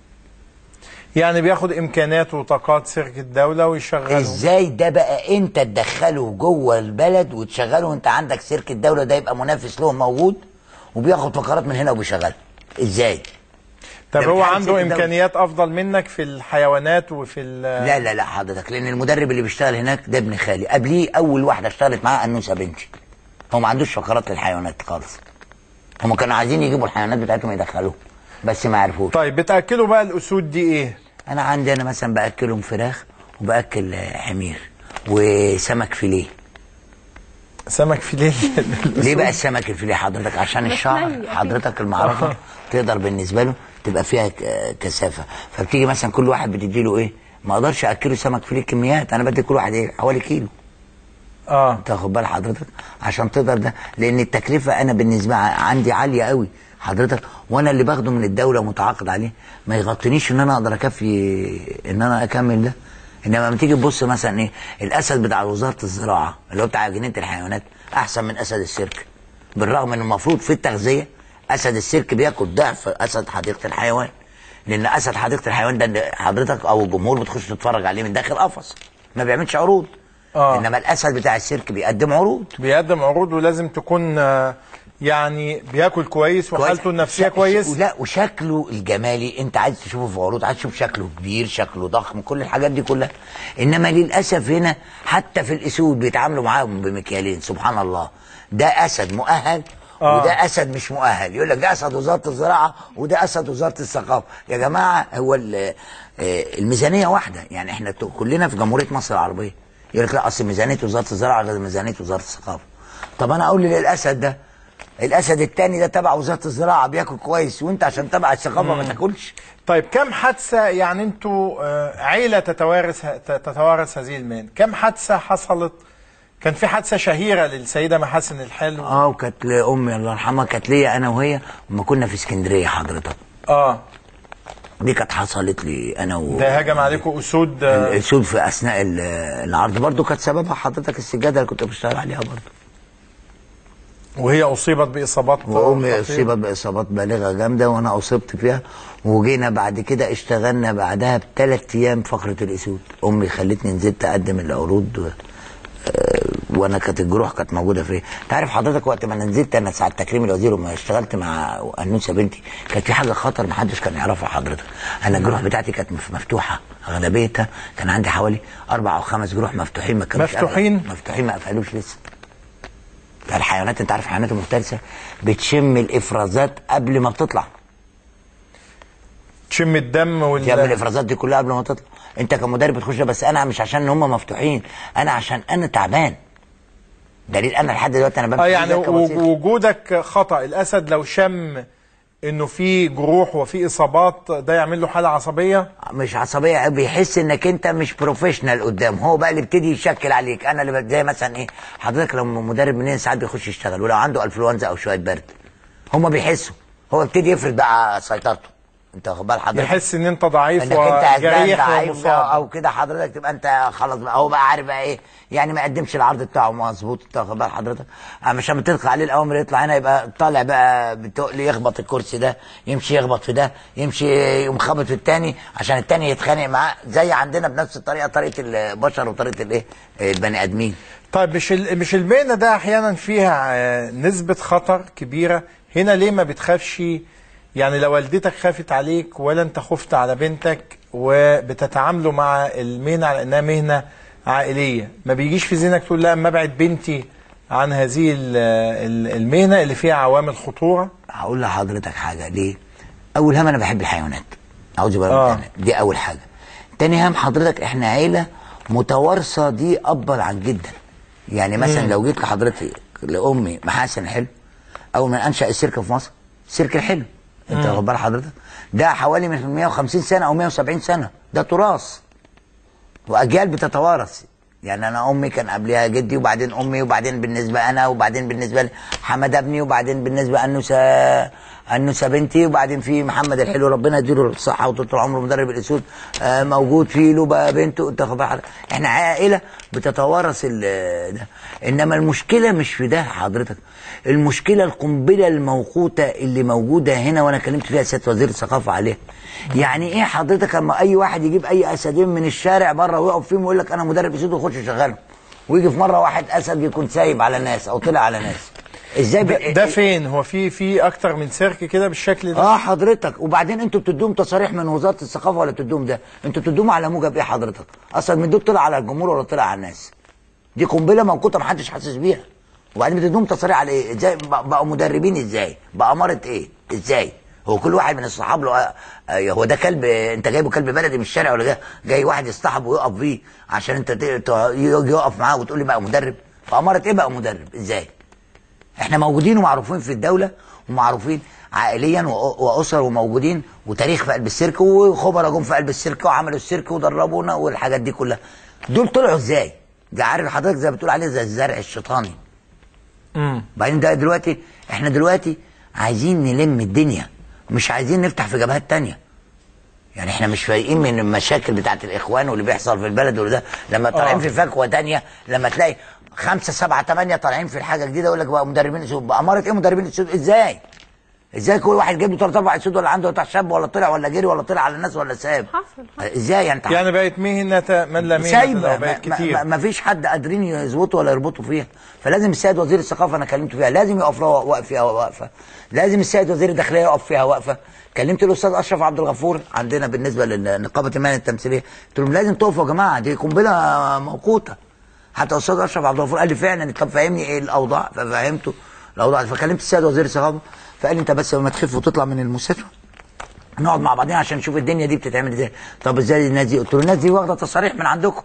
يعني بياخد امكانات وطاقات سيرك الدوله ويشغلهم ازاي ده بقى انت تدخله جوه البلد وتشغله وانت عندك سيرك الدولة ده يبقى منافس لهم موجود وبياخد فقرات من هنا وبيشغلها ازاي طب ده هو بتاع عنده سيرك الدولة. امكانيات افضل منك في الحيوانات وفي ال لا لا لا حضرتك لان المدرب اللي بيشتغل هناك ده ابن خالي قبليه اول واحده اشتغلت معاه انوسه بنتي هو ما عندوش فقرات للحيوانات خالص هم كانوا عايزين يجيبوا الحيوانات بتاعتهم يدخلوها بس ما عرفوش طيب بتاكلوا بقى الاسود دي ايه انا عندي انا مثلا باكلهم فراخ وباكل آه، حمير وسمك فيليه سمك فيليه ليه بقى السمك الفيليه حضرتك عشان ني الشعر أكيد. حضرتك المعرفه تقدر بالنسبه له تبقى فيها ك- كثافه فبتيجي مثلا كل واحد بتديله ايه ما اقدرش اكله سمك فيليه كميات انا بدي كل واحد ايه حوالي كيلو اه تاخد بال حضرتك عشان تقدر ده لان التكلفه انا بالنسبه ع- عندي عاليه قوي حضرتك وانا اللي باخده من الدوله ومتعاقد عليه ما يغطينيش ان انا اقدر اكفي ان انا اكمل ده انما لما تيجي تبص مثلا ايه الاسد بتاع وزاره الزراعه اللي هو بتاع جنينه الحيوانات احسن من اسد السيرك بالرغم ان المفروض في التغذيه اسد السيرك بياكل ضعف اسد حديقه الحيوان لان اسد حديقه الحيوان ده اللي حضرتك او الجمهور بتخش تتفرج عليه من داخل قفص ما بيعملش عروض آه. انما الاسد بتاع السيرك بيقدم عروض بيقدم عروض ولازم تكون آه، يعني بياكل كويس وحالته النفسيه ش- كويس لا وشكله الجمالي انت عايز تشوفه في عروض عايز تشوف شكله كبير شكله ضخم كل الحاجات دي كلها انما للاسف هنا حتى في الاسود بيتعاملوا معاهم بمكيالين سبحان الله ده اسد مؤهل آه. وده اسد مش مؤهل يقول لك ده اسد وزاره الزراعه وده اسد وزاره الثقافه يا جماعه هو ال- آه، الميزانيه واحده يعني احنا ت- كلنا في جمهوريه مصر العربيه يقول لك لا اصل ميزانيه وزاره الزراعه غير ميزانيه وزاره الثقافه طب انا اقول للاسد ده الاسد التاني ده تبع وزاره الزراعه بياكل كويس وانت عشان تبع الثقافه ما تاكلش طيب كم حادثه يعني انتوا آه، عيله تتوارث ه- تتوارث هذه المهنه كم حادثه حصلت كان في حادثه شهيره للسيده محاسن الحلو اه وكانت امي الله يرحمها كانت ليا انا وهي لما كنا في اسكندريه حضرتك اه دي كانت حصلت لي انا و ده هجم عليكم اسود آه، الاسود في اثناء ال- العرض برضو كانت سببها حضرتك السجاده اللي كنت بشتغل عليها برضو وهي اصيبت باصابات وامي خطيرة. اصيبت باصابات بالغه جامده وانا اصبت فيها وجينا بعد كده اشتغلنا بعدها بثلاث ايام فقره الاسود امي خلتني نزلت اقدم العروض و... آه، وانا كانت الجروح كانت موجوده فيا انت عارف حضرتك وقت ما انا نزلت انا ساعه تكريم الوزير وما اشتغلت مع انوسه بنتي كانت في حاجه خطر محدش كان يعرفها حضرتك انا الجروح بتاعتي كانت مف- مفتوحه اغلبيتها كان عندي حوالي اربع او خمس جروح مفتوحين ما كانوش مفتوحين؟ قفل- مفتوحين ما قفلوش لسه الحيوانات انت عارف الحيوانات المفترسه بتشم الافرازات قبل ما بتطلع تشم الدم وال تعمل الافرازات دي كلها قبل ما تطلع انت كمدرب بتخش بس انا مش عشان هم مفتوحين انا عشان انا تعبان دليل انا لحد دلوقتي انا بمشي اه يعني زي كبسيط. و- وجودك خطا الاسد لو شم انه في جروح وفي اصابات ده يعمل له حاله عصبيه مش عصبيه بيحس انك انت مش بروفيشنال قدام هو بقى اللي يبتدي يشكل عليك انا اللي ب- زي مثلا ايه حضرتك لو مدرب منين ساعات بيخش يشتغل ولو عنده انفلونزا او شويه برد هم بيحسوا هو يبتدي يفرض بقى سيطرته انت واخد بال حضرتك يحس ان انت ضعيف انك انت عزلان وجريح ضعيف ومصاب او كده حضرتك تبقى انت خلاص بقى هو بقى عارف بقى ايه يعني ما يقدمش العرض بتاعه مظبوط انت واخد بال حضرتك عشان بتلقى عليه الاوامر يطلع هنا يبقى طالع بقى بتقل يخبط الكرسي ده يمشي يخبط في ده يمشي يقوم خابط في التاني عشان التاني يتخانق معاه زي عندنا بنفس الطريقه طريقه البشر وطريقه الايه البني ادمين طيب مش ال- مش المهنه ده احيانا فيها آه، نسبه خطر كبيره هنا ليه ما بتخافش يعني لو والدتك خافت عليك ولا انت خفت على بنتك وبتتعاملوا مع المهنه على انها مهنه عائليه ما بيجيش في ذهنك تقول لا اما ابعد بنتي عن هذه ال- ال- المهنه اللي فيها عوامل خطوره هقول لحضرتك حاجه ليه اول هم انا بحب الحيوانات اعوذ بالله آه. من الحيوانات. دي اول حاجه تاني هم حضرتك احنا عيله متوارثه دي ابا عن جدا يعني مثلا لو جيت لحضرتك لامي محاسن حلو اول ما انشا السيرك في مصر السيرك الحلو انت واخد بال حضرتك ده حوالي من 150 سنه او 170 سنه ده تراث واجيال بتتوارث يعني انا امي كان قبلها جدي وبعدين امي وبعدين بالنسبه انا وبعدين بالنسبه لحمد ابني وبعدين بالنسبه انوسه انوسه بنتي وبعدين في محمد الحلو ربنا يديله الصحه وطول عمره مدرب الاسود آه، موجود في له بقى بنته انت واخد بالك؟ احنا عائله بتتوارث ال- ده انما المشكله مش في ده حضرتك المشكله القنبله الموقوته اللي موجوده هنا وانا كلمت فيها سياده وزير الثقافه عليها يعني ايه حضرتك اما اي واحد يجيب اي اسدين من الشارع بره ويقف فيهم ويقول لك انا مدرب اسود ويخش يشغلهم ويجي في مره واحد اسد يكون سايب على ناس او طلع على ناس ازاي ب... ده, ده فين هو في في اكتر من سيرك كده بالشكل ده اه حضرتك وبعدين انتوا بتدوهم تصاريح من وزاره الثقافه ولا بتدوهم ده انتوا بتدوهم على موجب ايه حضرتك اصلا من دول طلع على الجمهور ولا طلع على الناس دي قنبله موقوته محدش حاسس بيها وبعدين بتدوهم تصاريح على ايه ازاي بق- بقوا مدربين ازاي بأمارة ايه ازاي هو كل واحد من الصحاب له آه، آه، هو ده كلب انت جايبه كلب بلدي من الشارع ولا جاي, جاي واحد يصطحب ويقف بيه عشان انت ت- ت- يجي يقف معاه وتقول لي بقى مدرب بأمارة ايه بقى مدرب ازاي احنا موجودين ومعروفين في الدولة ومعروفين عائليا وأ- واسر وموجودين وتاريخ في قلب السيرك وخبراء جم في قلب السيرك وعملوا السيرك ودربونا والحاجات دي كلها دول طلعوا ازاي؟ ده عارف حضرتك زي ما بتقول عليه زي الزرع الشيطاني مم. بعدين ده دلوقتي احنا دلوقتي عايزين نلم الدنيا مش عايزين نفتح في جبهات تانية يعني احنا مش فايقين من المشاكل بتاعت الاخوان واللي بيحصل في البلد وده لما طالعين آه. في فكوه تانية لما تلاقي خمسة سبعة تمانية طالعين في الحاجة جديدة يقول لك بقى مدربين اسود بأمارة ايه مدربين اسود ازاي؟ ازاي كل واحد جايب له ثلاث اربع اسود ولا عنده بتاع شاب ولا طلع ولا جري ولا طلع على الناس ولا ساب حصل حصل. ازاي يعني انت يعني بقت مهنه من لا مهنه سايبه له ما, بقت ما, كتير ما, ما فيش حد قادرين يظبطوا ولا يربطوا فيها فلازم السيد وزير الثقافه انا كلمته فيها لازم يقف له واقف فيها وقفه لازم السيد وزير الداخليه يقف فيها وقفه كلمت الاستاذ اشرف عبد الغفور عندنا بالنسبه لنقابه المهن التمثيليه قلت لهم لازم تقفوا يا جماعه دي قنبله موقوته حتى الاستاذ اشرف عبد الغفور قال لي فعلا طب فهمني ايه الاوضاع ففهمته الاوضاع فكلمت السيد وزير الثقافه فقال لي انت بس لما تخف وتطلع من المستشفى نقعد مع بعضنا عشان نشوف الدنيا دي بتتعمل ازاي طب ازاي الناس دي قلت له الناس دي واخده تصاريح من عندكم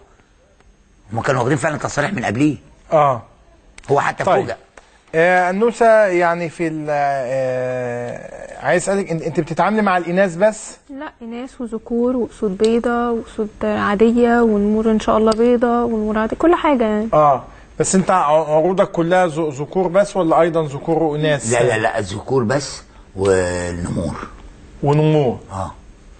هم كانوا واخدين فعلا تصاريح من قبليه اه هو حتى طيب. فوجئ آه، النوسة يعني في ال- آه، عايز اسالك انت انت بتتعاملي مع الاناث بس لا اناث وذكور واسود بيضة واسود عادية ونمور ان شاء الله بيضة ونمور عادية كل حاجة يعني اه بس انت ع- عروضك كلها ذ- ذكور بس ولا ايضا ذكور واناث لا لا لا الذكور بس والنمور ونمور اه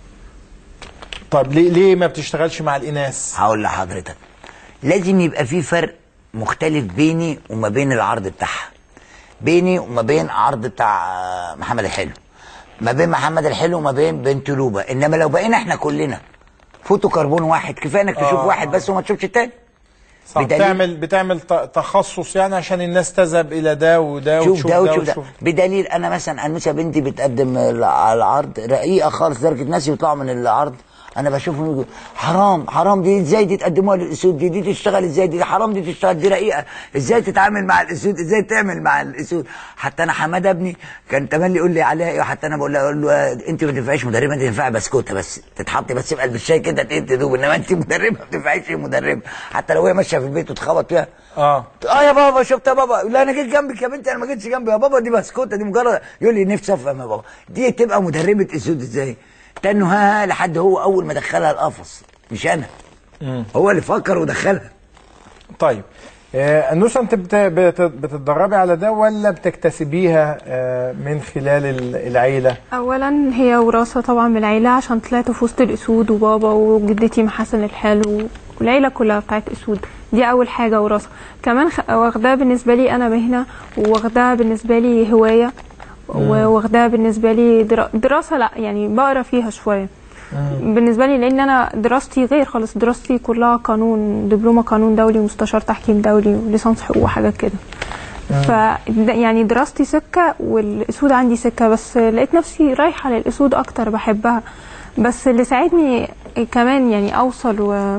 طب ليه ليه ما بتشتغلش مع الاناث هقول لحضرتك لازم يبقى في فرق مختلف بيني وما بين العرض بتاعها بيني وما بين عرض بتاع آه، محمد الحلو ما بين محمد الحلو وما بين بنت لوبه انما لو بقينا احنا كلنا فوتو كربون واحد كفايه انك تشوف آه. واحد بس وما تشوفش التاني صح بدليل- بتعمل بتعمل ت- تخصص يعني عشان الناس تذهب الى ده وده شوف وتشوف ده وتشوف ده وتشوف بدليل انا مثلا انسه بنتي بتقدم ال- على العرض رقيقه خالص درجه ناس يطلعوا من العرض انا بشوفهم يقولوا حرام حرام دي ازاي دي تقدموها للاسود دي دي تشتغل ازاي دي حرام دي تشتغل دي رقيقه ازاي تتعامل مع الاسود ازاي تعمل مع الاسود حتى انا حماده ابني كان تملي يقول لي عليها ايه وحتى انا بقول له اقول له آه، انت ما تنفعيش مدربه انت تنفعي بسكوته بس تتحطي بس في قلب الشاي كده تقيل تدوب انما انت مدربه ما تنفعيش مدربه حتى لو هي ماشيه في البيت وتخبط فيها اه اه يا بابا شفت يا بابا لا انا جيت جنبك يا بنتي انا ما جيتش جنبي يا بابا دي بسكوته دي مجرد يقول لي نفسي افهم يا بابا دي تبقى مدربه اسود ازاي تنه ها ها لحد هو اول ما دخلها القفص مش انا هو اللي فكر ودخلها طيب آه، انوسه انت بت- بت- بتتدربي على ده ولا بتكتسبيها آه، من خلال ال- العيله اولا هي وراثه طبعا من العيله عشان طلعت في وسط الاسود وبابا وجدتي محسن الحلو والعيله كلها بتاعت اسود دي اول حاجه وراثه كمان خ- واخداها بالنسبه لي انا مهنه واخداها بالنسبه لي هوايه واخداها بالنسبه لي درا- دراسه لا يعني بقرا فيها شويه بالنسبه لي لان انا دراستي غير خالص دراستي كلها قانون دبلومه قانون دولي ومستشار تحكيم دولي وليسانس حقوق وحاجات كده ف يعني دراستي سكه والاسود عندي سكه بس لقيت نفسي رايحه للاسود اكتر بحبها بس اللي ساعدني كمان يعني اوصل و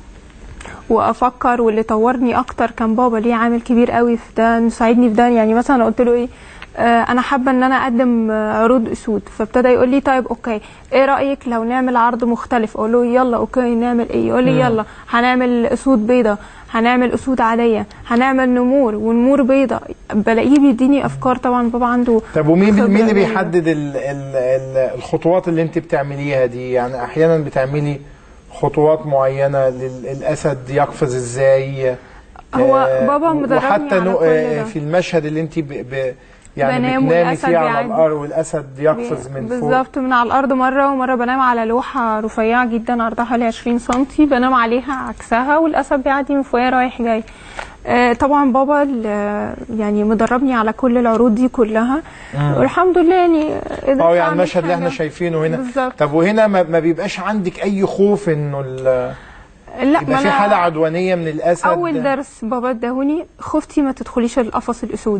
وافكر واللي طورني اكتر كان بابا ليه عامل كبير قوي في ده انه ساعدني في ده يعني مثلا قلت له ايه آه انا حابه ان انا اقدم آه، عروض اسود فابتدى يقول لي طيب اوكي ايه رايك لو نعمل عرض مختلف اقول له يلا اوكي نعمل ايه يقول لي يلا هنعمل اسود بيضه هنعمل اسود عاديه هنعمل نمور ونمور بيضه بلاقيه بيديني افكار طبعا بابا عنده طب ومين خبرة مين اللي كبيرة. بيحدد ال ال ال الخطوات اللي انت بتعمليها دي يعني احيانا بتعملي خطوات معينه للاسد يقفز ازاي هو آه، بابا مدربني وحتى على نو- كل آه، ده. في المشهد اللي انت ب ب يعني بنام بتنامي والأسد فيه على بيعدي. الارض والاسد يقفز من فوق بالظبط من على الارض مره ومره بنام على لوحه رفيعه جدا عرضها حوالي 20 سم بنام عليها عكسها والاسد بيعدي من فوقيا رايح جاي آه، طبعا بابا ال- يعني مدربني على كل العروض دي كلها والحمد لله يعني قدرت اه يعني أعمل المشهد اللي احنا حاجة. شايفينه هنا بالظبط. طب وهنا ما, ما بيبقاش عندك اي خوف انه ال- لا يبقى ما في أنا حاله عدوانيه من الاسد اول درس بابا اداهوني خفتي ما تدخليش القفص الاسود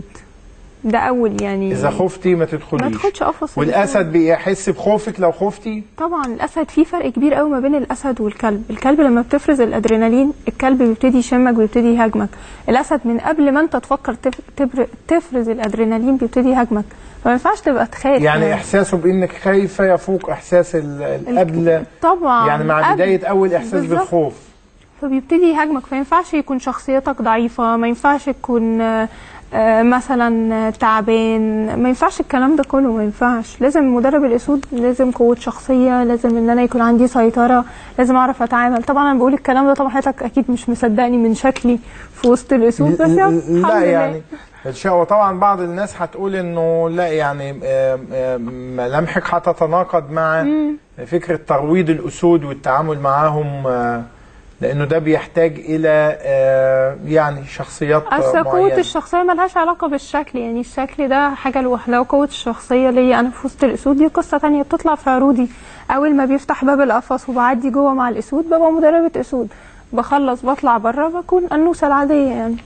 ده اول يعني اذا خفتي ما ما تدخليش تدخلش قفص والاسد بيحس بخوفك لو خفتي طبعا الاسد في فرق كبير قوي ما بين الاسد والكلب الكلب لما بتفرز الادرينالين الكلب بيبتدي يشمك بيبتدي يهاجمك الاسد من قبل ما انت تفكر تف- تبر- تفرز الادرينالين بيبتدي يهاجمك فما ينفعش تبقى تخاف يعني احساسه بانك خايفه يفوق احساس ال- ال- قبل طبعا يعني مع قبل. بدايه اول احساس بالظبط. بالخوف فبيبتدي يهاجمك فما ينفعش يكون شخصيتك ضعيفة ما ينفعش تكون آه، آه، مثلا آه، تعبان ما ينفعش الكلام ده كله ما ينفعش لازم مدرب الاسود لازم قوة شخصية لازم ان انا يكون عندي سيطرة لازم اعرف اتعامل طبعا انا بقول الكلام ده طبعا حضرتك اكيد مش مصدقني من شكلي في وسط الاسود بس يلا، الحمد لا لله. يعني الشيء وطبعا بعض الناس هتقول انه لا يعني آم، آم، ملامحك هتتناقض مع فكره ترويض الاسود والتعامل معاهم آه، لانه ده بيحتاج الى آه، يعني شخصيات آه، اصل قوة معينه الشخصية ملهاش علاقة بالشكل يعني الشكل ده حاجة لوحدها وقوة الشخصية ليا انا في وسط الاسود دي قصة تانية بتطلع في عروضي اول ما بيفتح باب القفص وبعدي جوه مع الاسود ببقى مدربة اسود بخلص بطلع بره بكون انوسة العادية يعني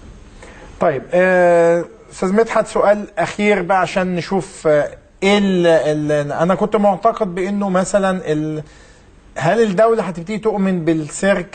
طيب آه، استاذ مدحت سؤال اخير بقى عشان نشوف آه، ايه ال ال انا كنت معتقد بانه مثلا ال هل الدولة هتبتدي تؤمن بالسيرك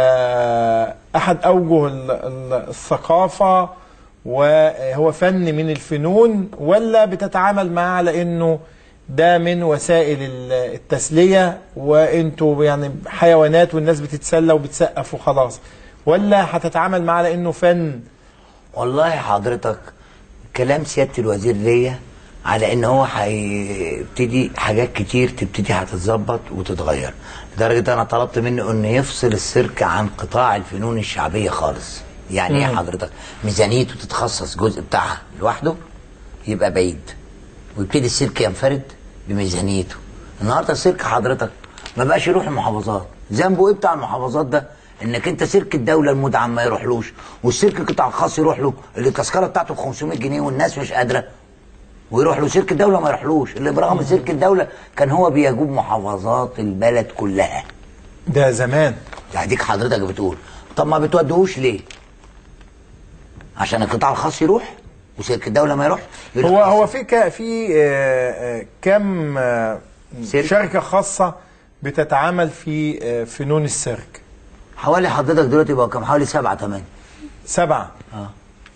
كأحد أوجه ال- ال- الثقافة وهو فن من الفنون ولا بتتعامل معاه على إنه ده من وسائل ال- التسلية وانتوا يعني حيوانات والناس بتتسلى وبتسقف وخلاص ولا هتتعامل معاه على إنه فن والله حضرتك كلام سياده الوزير ليا على ان هو هيبتدي حاجات كتير تبتدي هتتظبط وتتغير لدرجه انا طلبت منه انه يفصل السيرك عن قطاع الفنون الشعبيه خالص يعني ايه حضرتك ميزانيته تتخصص جزء بتاعها لوحده يبقى بعيد ويبتدي السيرك ينفرد بميزانيته النهارده السيرك حضرتك ما بقاش يروح المحافظات ذنبه ايه بتاع المحافظات ده انك انت سيرك الدوله المدعم ما يروحلوش والسيرك القطاع الخاص يروح له اللي التذكره بتاعته ب 500 جنيه والناس مش قادره ويروح له سيرك الدوله ما يروحلوش اللي برغم سيرك الدوله كان هو بيجوب محافظات البلد كلها ده زمان هديك حضرتك بتقول طب ما بتودوهوش ليه عشان القطاع الخاص يروح وسيرك الدوله ما يروح يقول هو لك هو في ك- في آه، آه، كم آه، سيرك؟ شركه خاصه بتتعامل في آه، فنون السيرك حوالي حضرتك دلوقتي بقى كام حوالي سبعة تمانية سبعه اه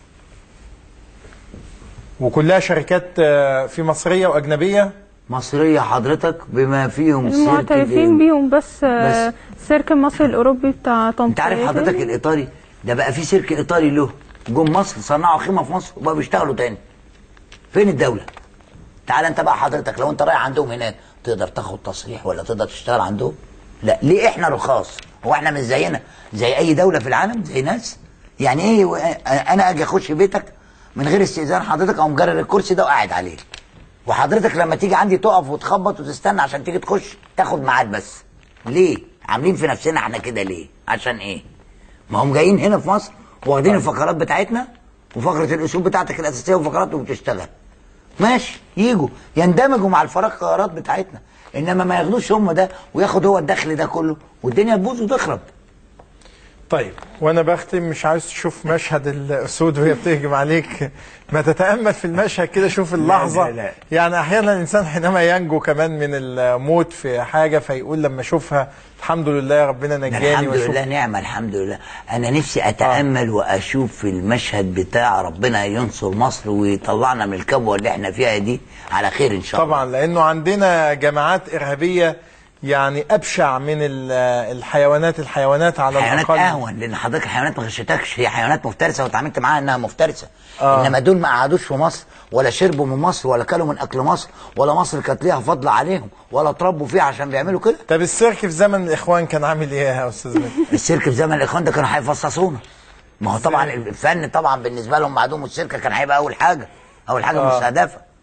وكلها شركات آه، في مصريه واجنبيه مصرية حضرتك بما فيهم سيرك المعترفين ال- بيهم بس, بس السيرك المصري الاوروبي بتاع طنطا انت عارف حضرتك الايطالي ده بقى في سيرك ايطالي له جم مصر صنعوا خيمة في مصر وبقوا بيشتغلوا تاني فين الدولة تعال انت بقى حضرتك لو انت رايح عندهم هناك تقدر تاخد تصريح ولا تقدر تشتغل عندهم لا ليه احنا رخاص هو احنا مش زينا زي اي دولة في العالم زي ناس يعني ايه و- انا اجي اخش بيتك من غير استئذان حضرتك او مجرد الكرسي ده وقاعد عليه وحضرتك لما تيجي عندي تقف وتخبط وتستنى عشان تيجي تخش تاخد ميعاد بس ليه عاملين في نفسنا احنا كده ليه عشان ايه ما هم جايين هنا في مصر واخدين الفقرات بتاعتنا وفقره الاسلوب بتاعتك الاساسيه وفقرات وبتشتغل ماشي يجوا يندمجوا مع الفقرات بتاعتنا انما ما ياخدوش هم ده وياخد هو الدخل ده كله والدنيا تبوظ وتخرب طيب وانا بختم مش عايز تشوف مشهد الاسود وهي بتهجم عليك ما تتامل في المشهد كده شوف اللحظه لا، لا. يعني احيانا الانسان حينما ينجو كمان من الموت في حاجه فيقول لما اشوفها الحمد لله ربنا ده نجاني الحمد واشوف لله نعمة الحمد لله انا نفسي اتامل واشوف في المشهد بتاع ربنا ينصر مصر ويطلعنا من الكبوه اللي احنا فيها دي على خير ان شاء الله طبعا لانه عندنا جماعات ارهابيه يعني ابشع من ال- الحيوانات الحيوانات على حيوانات الاقل اهون لان حضرتك الحيوانات ما غشتكش هي حيوانات مفترسه وتعاملت معاها انها مفترسه آه. انما دول ما قعدوش في مصر ولا شربوا من مصر ولا كلوا من اكل مصر ولا مصر كانت ليها فضل عليهم ولا اتربوا فيها عشان بيعملوا كده طب السيرك في زمن الاخوان كان عامل ايه يا استاذ مجدي؟ السيرك في زمن الاخوان ده كانوا هيفصصونا ما هو طبعا الفن طبعا بالنسبه لهم معدوم السيرك كان هيبقى اول حاجه اول حاجه آه. مستهدفه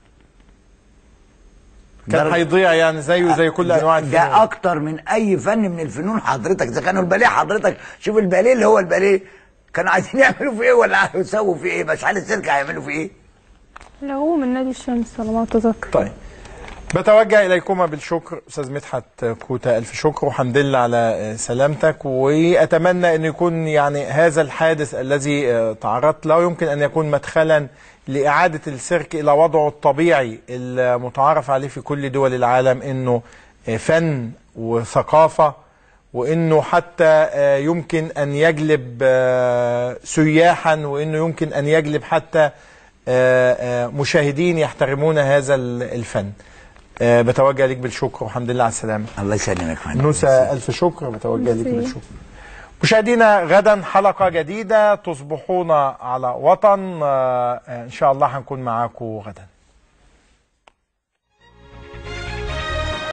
كان درجة- هيضيع يعني زيه زي كل ده- انواع الفنون ده اكتر من اي فن من الفنون حضرتك اذا كانوا الباليه حضرتك شوف الباليه اللي هو الباليه كانوا عايزين يعملوا فيه ايه ولا يسووا فيه ايه مش عارف السيرك هيعملوا فيه ايه اللي هو من نادي الشمس على ما اتذكر طيب بتوجه اليكما بالشكر استاذ مدحت كوتا الف شكر وحمد لله على سلامتك واتمنى ان يكون يعني هذا الحادث الذي تعرضت له يمكن ان يكون مدخلا لاعاده السيرك الى وضعه الطبيعي المتعارف عليه في كل دول العالم انه فن وثقافه وانه حتى يمكن ان يجلب سياحا وانه يمكن ان يجلب حتى مشاهدين يحترمون هذا الفن آه، بتوجه ليك بالشكر والحمد لله على السلامة الله يسلمك يا فندم. نوسة ألف شكر بتوجه ليك ميرسي. بالشكر مشاهدينا غدا حلقة جديدة تصبحون على وطن آه، آه، إن شاء الله هنكون معاكم غدا